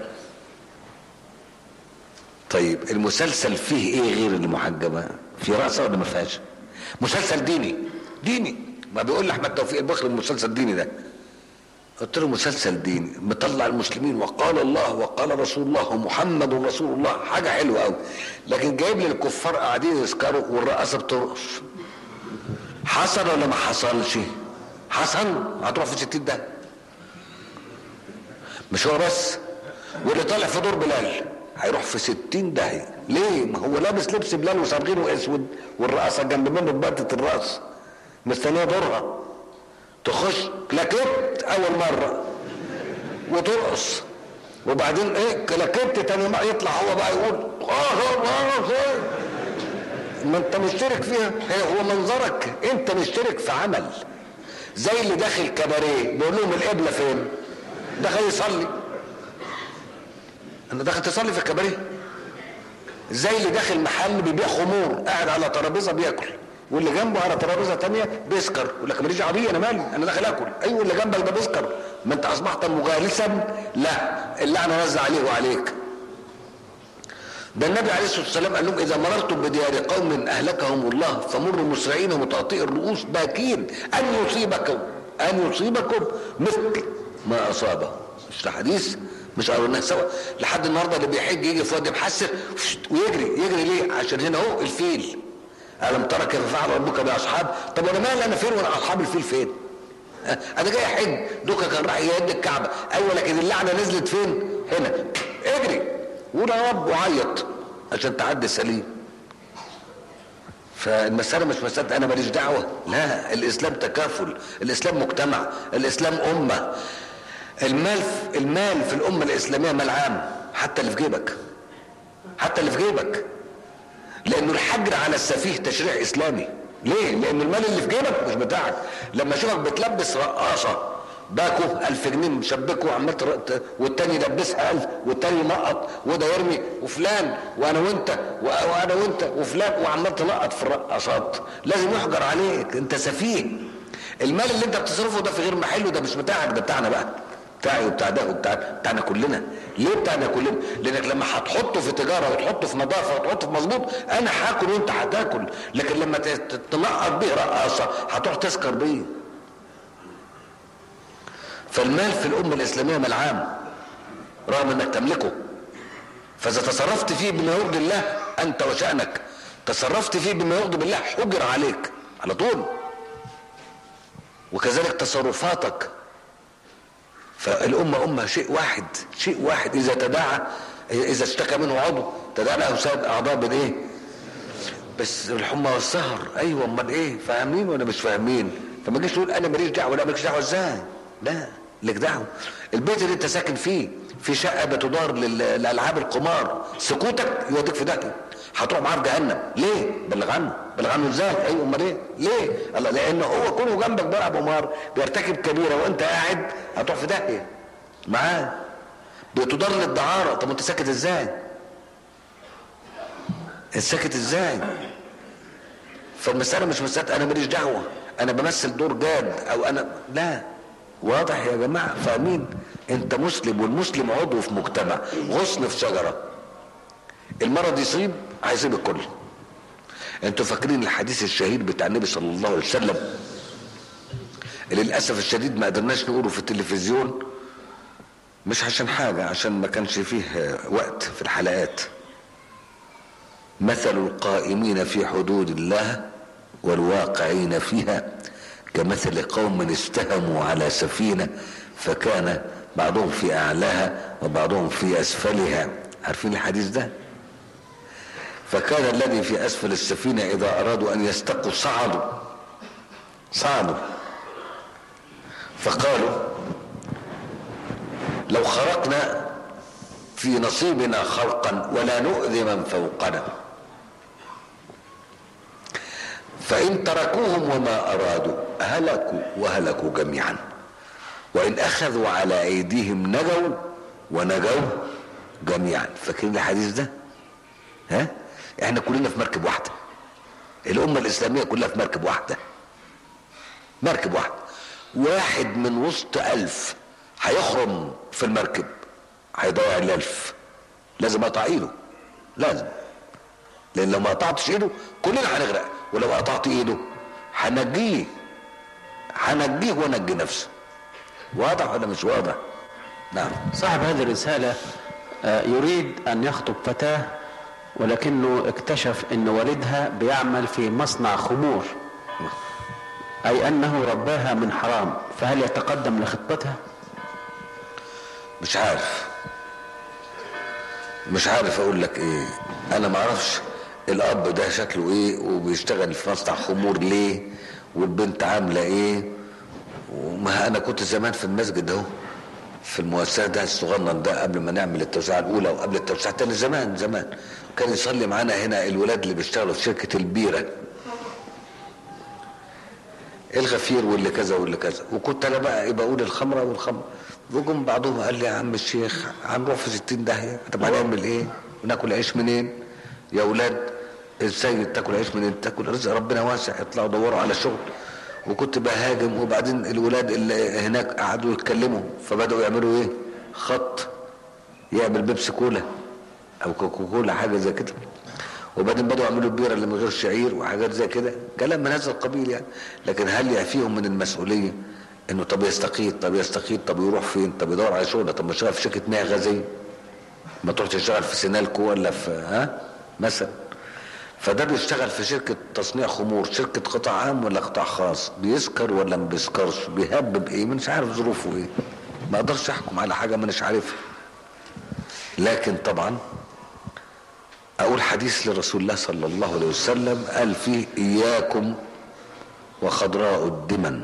طيب المسلسل فيه ايه غير المحجبه في رقصه ولا ما فيهاش مسلسل ديني ديني ما بيقول لي احمد توفيق البخري المسلسل ديني ده قلت له مسلسل ديني مطلع المسلمين وقال الله وقال رسول الله ومحمد رسول الله حاجه حلوه قوي لكن جايب لي الكفار قاعدين يسكروا والرقصه بترقص حصل ولا ما حصلش حصل هتروح في ستين ده مش هو بس واللي طالع في دور بلال هيروح في ستين داهية ليه ما هو لابس لبس بلال وصابغين واسود والرقصة جنب منه ببدة الرأس مستنية دورها تخش لكبت اول مرة وترقص وبعدين ايه لكبت تاني مرة يطلع هو بقى يقول آه آه آه آه. ما انت مشترك فيها هي هو منظرك انت مشترك في عمل زي اللي داخل كباريه بيقول لهم القبله فين دخل يصلي انا داخل تصلي في الكباريه زي اللي داخل محل بيبيع خمور قاعد على ترابيزه بياكل واللي جنبه على ترابيزه تانية بيسكر يقول لك ماليش عبيه انا مالي انا داخل اكل ايوه اللي جنبك ده بيسكر ما انت اصبحت مجالسا لا اللعنه نزل عليه وعليك ده النبي عليه الصلاه والسلام قال لهم اذا مررتم بديار قوم اهلكهم الله فمروا مسرعين متقطئ الرؤوس باكين ان يصيبكم ان يصيبكم مثل ما اصابه مش ده حديث مش قريناه سوا لحد النهارده اللي بيحج يجي في وادي محسر ويجري يجري ليه عشان هنا اهو الفيل الم ترى كيف فعل ربك باصحاب طب وانا مالي انا فين وانا اصحاب الفيل فين أه، انا جاي احج دوكا كان راح يهد الكعبه ايوه لكن اللعنه نزلت فين هنا اجري وقول يا رب وعيط عشان تعدي سليم فالمسألة مش مسألة أنا ماليش دعوة لا الإسلام تكافل الإسلام مجتمع الإسلام أمة المال المال في الأمة الإسلامية مال عام حتى اللي في جيبك حتى اللي في جيبك لانه الحجر على السفيه تشريع اسلامي ليه لان المال اللي في جيبك مش بتاعك لما اشوفك بتلبس رقاصه باكو ألف جنيه مشبكه وعمال تر- والتاني يلبسها ألف والتاني ينقط وده يرمي وفلان وانا وانت و- وانا وانت وفلان وعمال تنقط في الرقاصات لازم يحجر عليك انت سفيه المال اللي انت بتصرفه ده في غير محله ده مش بتاعك ده بتاعنا بقى بتاعي وبتاع ده وبتاع بتاعنا كلنا ليه بتاعنا كلنا لانك لما هتحطه في تجاره وتحطه في نظافه وتحطه في مظبوط انا هاكل وانت هتاكل لكن لما ت- ت- تنقط بيه رقاصه هتروح تسكر بيه فالمال في الامه الاسلاميه ملعام رغم انك تملكه فاذا تصرفت فيه بما يرضي الله انت وشانك تصرفت فيه بما يغضب الله حجر عليك على طول وكذلك تصرفاتك فالأمة أمة شيء واحد شيء واحد إذا تداعى إذا اشتكى منه عضو تداعى له سائر أعضاء بالإيه؟ بس الحمى والسهر أيوة أمال إيه؟ فاهمين ولا مش فاهمين؟ فما تجيش تقول أنا ماليش دعوة لا مالكش دعوة إزاي؟ لا لك دعوة البيت اللي أنت ساكن فيه في شقة بتدار لل- لألعاب القمار سكوتك يوديك في داهية هتروح معاه في جهنم ليه؟ بلغ عنه بلغ عنه ازاي؟ ايوه امال ايه؟ ليه؟ الله لان هو كونه جنبك بيلعب قمار بيرتكب كبيره وانت قاعد هتروح في داهيه معاه بتضر للدعاره طب انت ساكت ازاي؟ انت ساكت ازاي؟ فالمساله مش مساله انا ماليش دعوه انا بمثل دور جاد او انا لا واضح يا جماعه فاهمين انت مسلم والمسلم عضو في مجتمع غصن في شجره المرض يصيب هيصيب الكل انتوا فاكرين الحديث الشهير بتاع النبي صلى الله عليه وسلم اللي للاسف الشديد ما قدرناش نقوله في التلفزيون مش عشان حاجه عشان ما كانش فيه وقت في الحلقات مثل القائمين في حدود الله والواقعين فيها كمثل قوم استهموا على سفينه فكان بعضهم في اعلاها وبعضهم في اسفلها عارفين الحديث ده فكان الذي في اسفل السفينه اذا ارادوا ان يستقوا صعدوا صعدوا فقالوا لو خرقنا في نصيبنا خرقا ولا نؤذي من فوقنا فإن تركوهم وما أرادوا هلكوا وهلكوا جميعا وإن أخذوا على أيديهم نجوا ونجوا جميعا فاكرين الحديث ده ها احنا كلنا في مركب واحدة الأمة الإسلامية كلها في مركب واحدة مركب واحدة واحد من وسط ألف هيخرم في المركب هيضيع الألف لازم أقطع إيده لازم لأن لو ما قطعتش إيده كلنا هنغرق ولو قطعت إيده هنجيه هنجيه ونجي نفسه واضح ولا مش واضح؟ نعم صاحب هذه الرسالة آه، يريد أن يخطب فتاة ولكنه اكتشف أن والدها بيعمل في مصنع خمور أي أنه رباها من حرام فهل يتقدم لخطبتها؟ مش عارف مش عارف اقول لك ايه انا ما اعرفش الاب ده شكله ايه وبيشتغل في مصنع خمور ليه والبنت عامله ايه وما انا كنت زمان في المسجد اهو في المؤسسه ده الصغنن ده قبل ما نعمل التوسعه الاولى وقبل التوسعه الثانيه زمان زمان كان يصلي معانا هنا الولاد اللي بيشتغلوا في شركه البيره الغفير واللي كذا واللي كذا وكنت انا بقى يبقى اقول الخمره والخمره وجم بعضهم قال لي يا عم الشيخ هنروح في 60 داهيه طب هنعمل ايه؟ وناكل عيش منين؟ يا اولاد ازاي تاكل عيش منين؟ تاكل رزق ربنا واسع اطلعوا دوروا على شغل وكنت بهاجم وبعدين الولاد اللي هناك قعدوا يتكلموا فبداوا يعملوا ايه؟ خط يعمل بيبسي كولا او كوكاكولا حاجه زي كده وبعدين بدأوا يعملوا البيرة اللي من غير شعير وحاجات زي كده كلام من هذا القبيل يعني لكن هل يعفيهم من المسؤولية انه طب يستقيل طب يستقيل طب يروح فين طب يدور على شغل طب ما يشتغل في شركة مياه غازية ما تروح تشتغل في سينالكو ولا في ها مثلا فده بيشتغل في شركة تصنيع خمور شركة قطاع عام ولا قطاع خاص بيسكر ولا ما بيسكرش بيهبب ايه مش عارف ظروفه ايه ما اقدرش احكم على حاجة مانيش عارفها لكن طبعا اقول حديث لرسول الله صلى الله عليه وسلم قال فيه اياكم وخضراء الدمن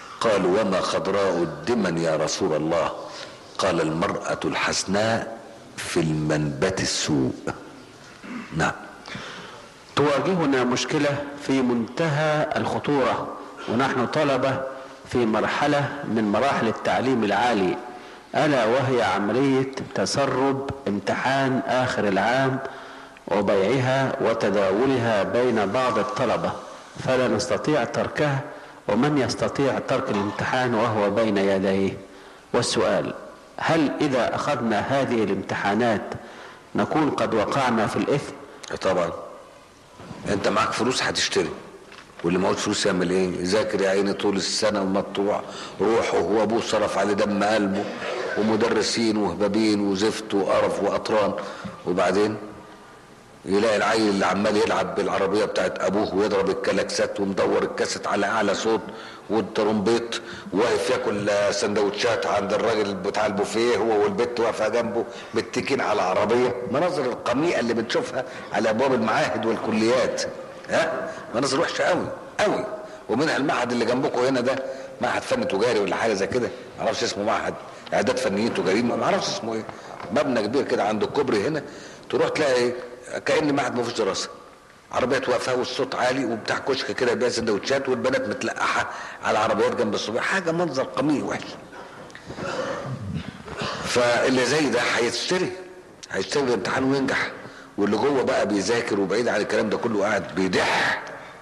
قالوا وما خضراء الدمن يا رسول الله قال المرأة الحسناء في المنبت السوء نعم تواجهنا مشكلة في منتهى الخطورة ونحن طلبة في مرحلة من مراحل التعليم العالي ألا وهي عملية تسرب امتحان آخر العام وبيعها وتداولها بين بعض الطلبة فلا نستطيع تركها ومن يستطيع ترك الامتحان وهو بين يديه والسؤال هل إذا أخذنا هذه الامتحانات نكون قد وقعنا في الإثم طبعا انت معاك فلوس هتشتري واللي معهوش فلوس يعمل ايه يذاكر يا عيني طول السنه ومقطوع روحه وابوه صرف عليه دم قلبه ومدرسين وهبابين وزفت وقرف وقطران وبعدين يلاقي العيل اللي عمال يلعب بالعربيه بتاعت ابوه ويضرب الكلاكسات ومدور الكاسيت على اعلى صوت والترومبيت واقف ياكل سندوتشات عند الراجل بتاع البوفيه هو والبت واقفه جنبه متكين على عربيه مناظر القميئه اللي بنشوفها على ابواب المعاهد والكليات ها مناظر وحشه قوي قوي ومنها المعهد اللي جنبكم هنا ده معهد فن تجاري ولا حاجه زي كده ما اعرفش اسمه معهد اعداد فنيين تجاريين ما اعرفش اسمه ايه مبنى كبير كده عند الكوبري هنا تروح تلاقي ايه كان معهد ما فيهوش دراسه عربيات واقفه والصوت عالي وبتاع كشك كده يبيع سندوتشات والبنات متلقحه على عربيات جنب الصبح حاجه منظر قميء وحش فاللي زي ده هيشتري هيشتري الامتحان وينجح واللي جوه بقى بيذاكر وبعيد عن الكلام ده كله قاعد بيدح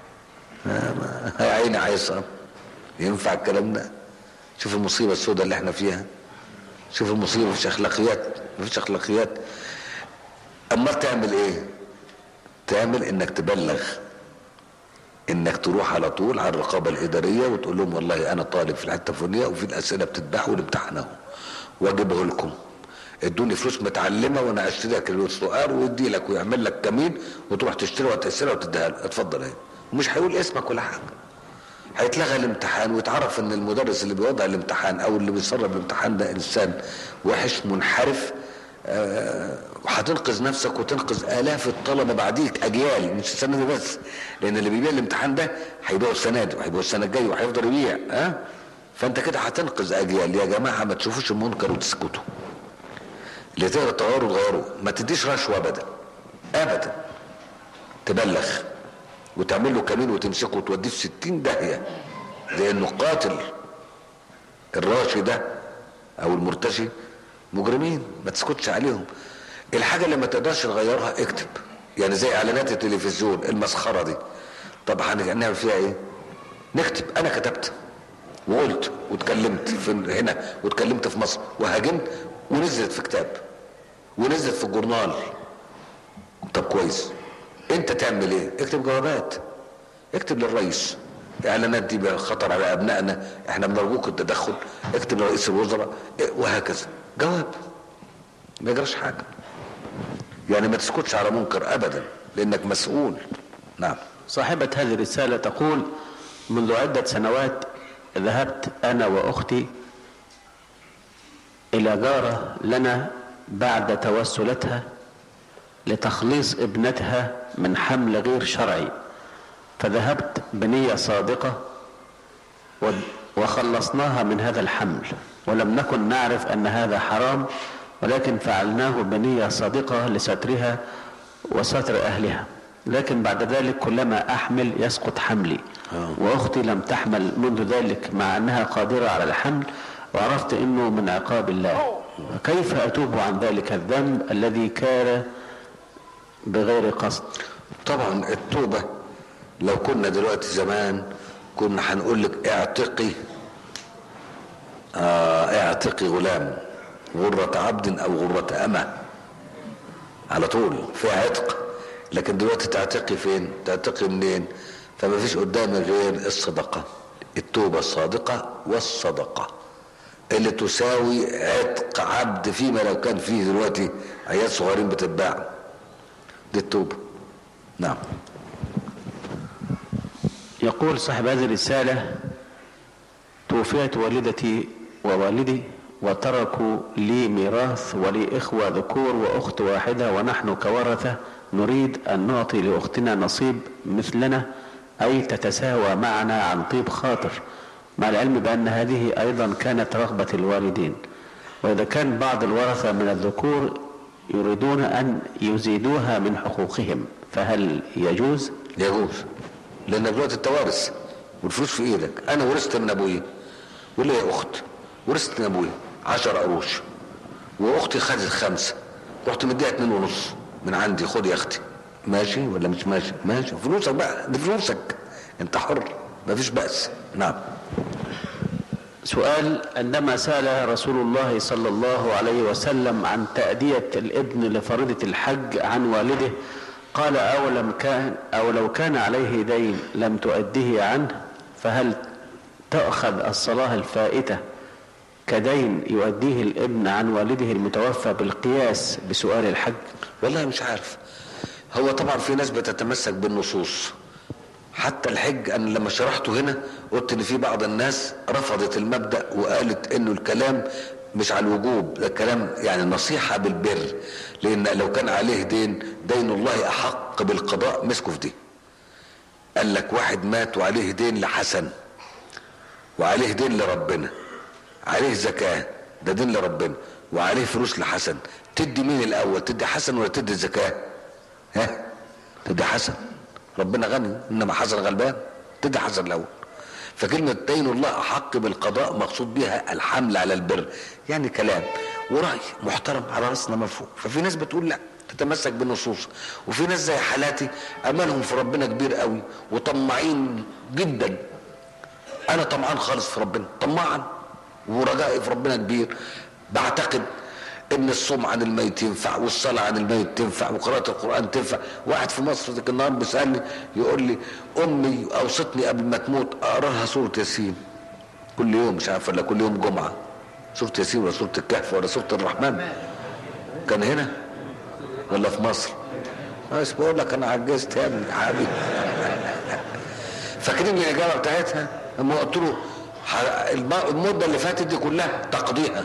يا عيني عيصة ينفع الكلام ده شوف المصيبة السوداء اللي احنا فيها شوف المصيبة مفيش اخلاقيات مفيش اخلاقيات اما تعمل ايه تعمل انك تبلغ انك تروح على طول على الرقابة الادارية وتقول لهم والله انا طالب في الحتة الفلانية وفي الاسئلة بتتباع والامتحان اهو واجيبه لكم ادوني فلوس متعلمه وانا اشتري لك السؤال ويدي لك ويعمل لك كمين وتروح تشتري وتسالها وتديها له اتفضل اهي ومش هيقول اسمك ولا حاجه هيتلغى الامتحان ويتعرف ان المدرس اللي بيوضع الامتحان او اللي بيسرب الامتحان ده انسان وحش منحرف آه، وهتنقذ نفسك وتنقذ الاف الطلبه بعديك اجيال مش السنه دي بس لان اللي بيبيع الامتحان ده هيبيعه السنه دي وهيبيعه السنه الجايه وهيفضل يبيع ها أه؟ فانت كده هتنقذ اجيال يا جماعه ما تشوفوش المنكر وتسكتوا اللي تقدر تغيره تغيره ما تديش رشوه ابدا ابدا تبلغ وتعمل له كمين وتمسكه وتوديه في 60 داهيه لانه قاتل الراشي ده او المرتشي مجرمين ما تسكتش عليهم الحاجه اللي ما تقدرش تغيرها اكتب يعني زي اعلانات التلفزيون المسخره دي طب هنعمل فيها ايه نكتب انا كتبت وقلت واتكلمت في هنا واتكلمت في مصر وهاجمت ونزلت في كتاب ونزلت في الجورنال طب كويس انت تعمل ايه اكتب جوابات اكتب للرئيس اعلانات دي خطر على ابنائنا احنا بنرجوك التدخل اكتب لرئيس الوزراء وهكذا جواب ما يجراش حاجه يعني ما تسكتش على منكر ابدا لانك مسؤول نعم صاحبة هذه الرسالة تقول منذ عدة سنوات ذهبت أنا وأختي إلى جارة لنا بعد توسلتها لتخليص ابنتها من حمل غير شرعي فذهبت بنية صادقة وخلصناها من هذا الحمل ولم نكن نعرف أن هذا حرام ولكن فعلناه بنية صادقة لسترها وستر أهلها لكن بعد ذلك كلما أحمل يسقط حملي وأختي لم تحمل منذ ذلك مع أنها قادرة على الحمل وعرفت أنه من عقاب الله كيف أتوب عن ذلك الذنب الذي كان بغير قصد طبعا التوبة لو كنا دلوقتي زمان كنا هنقول لك اعتقي آه اعتقي غلام غرة عبد او غرة امة على طول فيها عتق لكن دلوقتي تعتقي فين تعتقي منين فما فيش قدامي غير الصدقة التوبة الصادقة والصدقة اللي تساوي عتق عبد فيما لو كان فيه دلوقتي عيال صغيرين بتتباع دي التوبة نعم يقول صاحب هذه الرسالة توفيت والدتي ووالدي وتركوا لي ميراث ولي إخوة ذكور وأخت واحدة ونحن كورثة نريد أن نعطي لأختنا نصيب مثلنا أي تتساوى معنا عن طيب خاطر مع العلم بأن هذه أيضا كانت رغبة الوالدين وإذا كان بعض الورثة من الذكور يريدون أن يزيدوها من حقوقهم فهل يجوز؟ يجوز لانك دلوقتي انت وارث والفلوس في ايدك انا ورثت من ابويا وليا اخت ورثت من ابويا 10 قروش واختي خدت خمسه رحت مديها اتنين ونص من عندي خد يا اختي ماشي ولا مش ماشي ماشي فلوسك بقى دي فلوسك انت حر مفيش بأس نعم سؤال عندما سأل رسول الله صلى الله عليه وسلم عن تأدية الابن لفريضة الحج عن والده قال أو لم كان أو لو كان عليه دين لم تؤديه عنه فهل تأخذ الصلاة الفائتة كدين يؤديه الابن عن والده المتوفى بالقياس بسؤال الحج والله مش عارف هو طبعا في ناس بتتمسك بالنصوص حتى الحج انا لما شرحته هنا قلت ان في بعض الناس رفضت المبدا وقالت انه الكلام مش على الوجوب ده الكلام يعني نصيحه بالبر لان لو كان عليه دين دين الله احق بالقضاء مسكوا في دي قال لك واحد مات وعليه دين لحسن وعليه دين لربنا عليه زكاه ده دين لربنا وعليه فلوس لحسن تدي مين الاول تدي حسن ولا تدي الزكاه ها تدي حسن ربنا غني انما حسن غلبان تدي حسن الاول فكلمة دين الله أحق بالقضاء مقصود بها الحمل على البر يعني كلام ورأي محترم على رأسنا مرفوع ففي ناس بتقول لا تتمسك بالنصوص وفي ناس زي حالاتي أملهم في ربنا كبير قوي وطماعين جدا أنا طمعان خالص في ربنا طماعا ورجائي في ربنا كبير بعتقد ان الصوم عن الميت ينفع والصلاة عن الميت تنفع وقراءة القرآن تنفع واحد في مصر ذاك النهار بيسألني يقول لي امي اوصتني قبل ما تموت اقرا لها سورة ياسين كل يوم مش عارف ولا كل يوم جمعة سورة ياسين ولا سورة الكهف ولا سورة الرحمن كان هنا ولا في مصر بس بقول لك انا عجزت يا ابني حبيبي فاكرين الاجابه بتاعتها لما قلت له المده اللي فاتت دي كلها تقضيها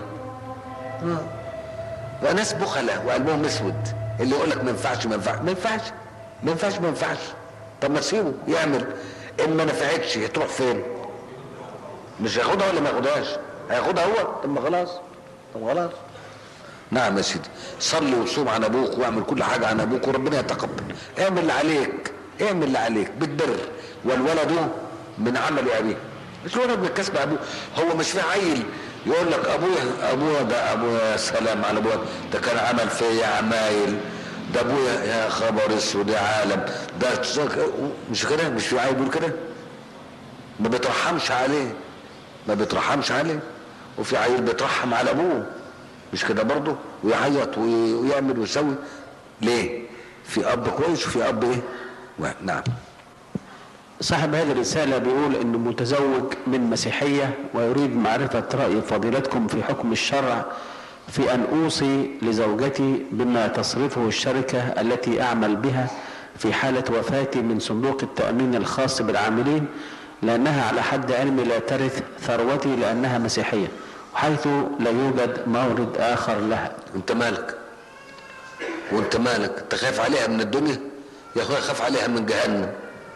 وناس بخلة وقلبهم اسود اللي يقول لك ما ينفعش ما ينفعش ما ينفعش ما ينفعش ما ينفعش طب ما تسيبه يعمل ان ما نفعتش هتروح فين؟ مش هياخدها ولا ما ياخدهاش؟ هياخدها هو طب ما خلاص طب خلاص نعم يا سيدي صلي وصوم عن ابوك واعمل كل حاجه عن ابوك وربنا يتقبل اعمل اللي عليك اعمل اللي عليك بالبر والولد من عمل ابيه مش الولد من كسب ابوه هو مش في عيل يقول لك ابويا ابويا ده ابويا سلام على ابويا ده كان عمل فيا عمايل ده ابويا يا خبر اسود يا عالم ده مش كده مش في عيل بيقول كده ما بيترحمش عليه ما بيترحمش عليه وفي عيل بيترحم على ابوه مش كده برضه ويعيط ويعمل ويسوي ليه في اب كويس وفي اب ايه نعم صاحب هذه الرسالة بيقول انه متزوج من مسيحية ويريد معرفة رأي فضيلتكم في حكم الشرع في ان اوصي لزوجتي بما تصرفه الشركة التي اعمل بها في حالة وفاتي من صندوق التأمين الخاص بالعاملين لانها على حد علمي لا ترث ثروتي لانها مسيحية حيث لا يوجد مورد اخر لها انت مالك وانت مالك انت خايف عليها من الدنيا يا اخويا خاف عليها من جهنم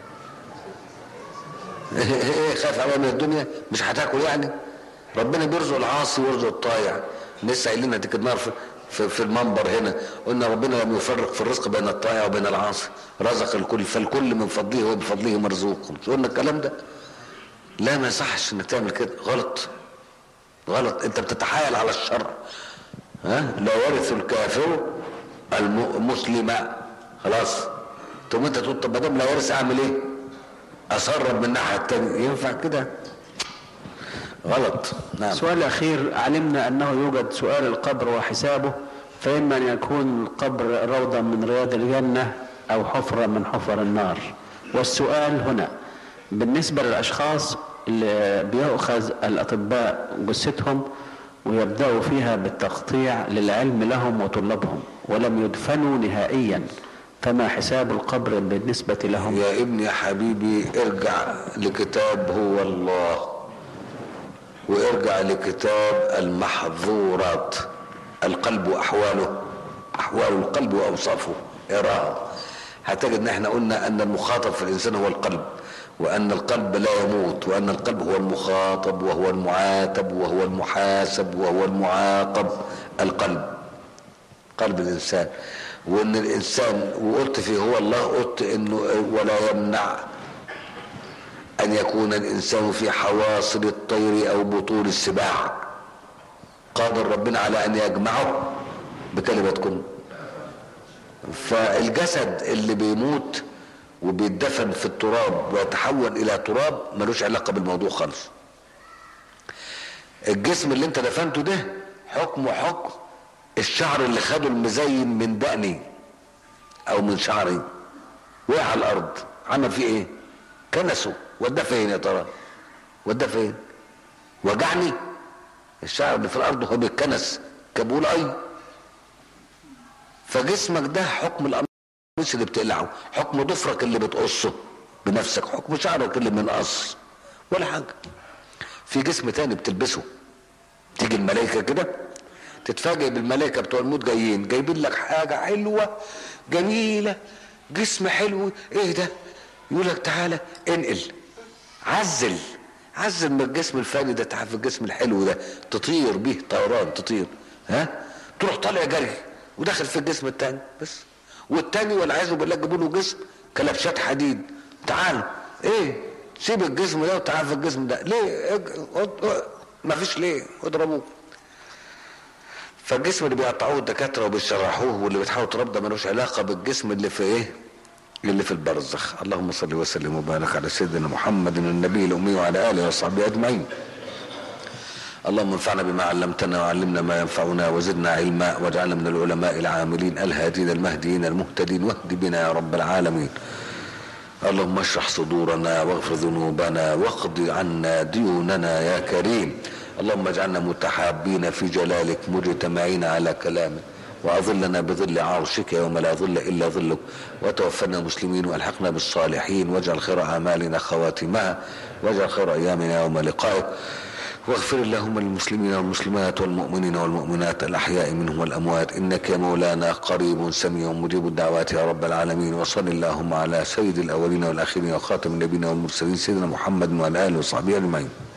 ايه خايف عليها من الدنيا مش هتاكل يعني ربنا بيرزق العاصي ويرزق الطايع لسه قايلين ديك النار في, في, في المنبر هنا قلنا ربنا لم يفرق في الرزق بين الطائع وبين العاصي رزق الكل فالكل من فضله وبفضله مرزوق قلنا الكلام ده لا ما يصحش انك تعمل كده غلط غلط انت بتتحايل على الشرع ها لا يرث الكافر المسلم خلاص ثم انت تقول طب ما دام لا يرث اعمل ايه اسرب من الناحيه الثانيه ينفع كده غلط نعم السؤال الأخير علمنا أنه يوجد سؤال القبر وحسابه فإما أن يكون القبر روضة من رياض الجنة أو حفرة من حفر النار والسؤال هنا بالنسبة للأشخاص اللي بيأخذ الأطباء جثتهم ويبدأوا فيها بالتقطيع للعلم لهم وطلابهم ولم يدفنوا نهائيا فما حساب القبر بالنسبة لهم يا ابني يا حبيبي ارجع لكتاب هو الله وارجع لكتاب المحظورات القلب واحواله احوال القلب واوصافه اقراها هتجد ان احنا قلنا ان المخاطب في الانسان هو القلب وان القلب لا يموت وان القلب هو المخاطب وهو المعاتب وهو المحاسب وهو المعاقب القلب قلب الانسان وان الانسان وقلت فيه هو الله قلت انه ولا يمنع ان يكون الانسان في حواصل الطير او بطول السباع قادر ربنا على ان يجمعه بكلمة كن فالجسد اللي بيموت وبيدفن في التراب ويتحول الى تراب ملوش علاقة بالموضوع خالص الجسم اللي انت دفنته ده حكمه حكم الشعر اللي خده المزين من دقني او من شعري وقع على الارض عمل فيه ايه كنسه وداه فين يا ترى وداه فين وجعني الشعر اللي في الارض هو بيتكنس كبول اي فجسمك ده حكم القميص اللي بتقلعه حكم ضفرك اللي بتقصه بنفسك حكم شعرك اللي منقص ولا حاجه في جسم تاني بتلبسه تيجي الملائكه كده تتفاجئ بالملائكه بتوع الموت جايين جايبين لك حاجه حلوه جميله جسم حلو ايه ده يقول لك تعالى انقل عزل عزل من الجسم الفاني ده تعال في الجسم الحلو ده تطير بيه طيران تطير ها تروح طالع جري وداخل في الجسم التاني بس والتاني والعياذ بالله جابوا له جسم كلبشات حديد تعال ايه سيب الجسم ده وتعال في الجسم ده ليه ما فيش ليه اضربوه فالجسم اللي بيقطعوه الدكاتره وبيشرحوه واللي بيتحول تراب ده ملوش علاقه بالجسم اللي في ايه اللي في البرزخ اللهم صل وسلم وبارك على سيدنا محمد النبي الامي وعلى اله وصحبه اجمعين اللهم انفعنا بما علمتنا وعلمنا ما ينفعنا وزدنا علما واجعلنا من العلماء العاملين الهادين المهديين المهتدين واهد بنا يا رب العالمين اللهم اشرح صدورنا واغفر ذنوبنا واقض عنا ديوننا يا كريم اللهم اجعلنا متحابين في جلالك مجتمعين على كلامك واظلنا بظل عرشك يوم لا ظل الا ظلك وتوفنا مسلمين والحقنا بالصالحين واجعل خير اعمالنا خواتمها واجعل خير ايامنا يوم لقائك واغفر اللهم للمسلمين والمسلمات والمؤمنين والمؤمنات الاحياء منهم والاموات انك يا مولانا قريب سميع مجيب الدعوات يا رب العالمين وصل اللهم على سيد الاولين والاخرين وخاتم النبيين والمرسلين سيدنا محمد وعلى اله وصحبه اجمعين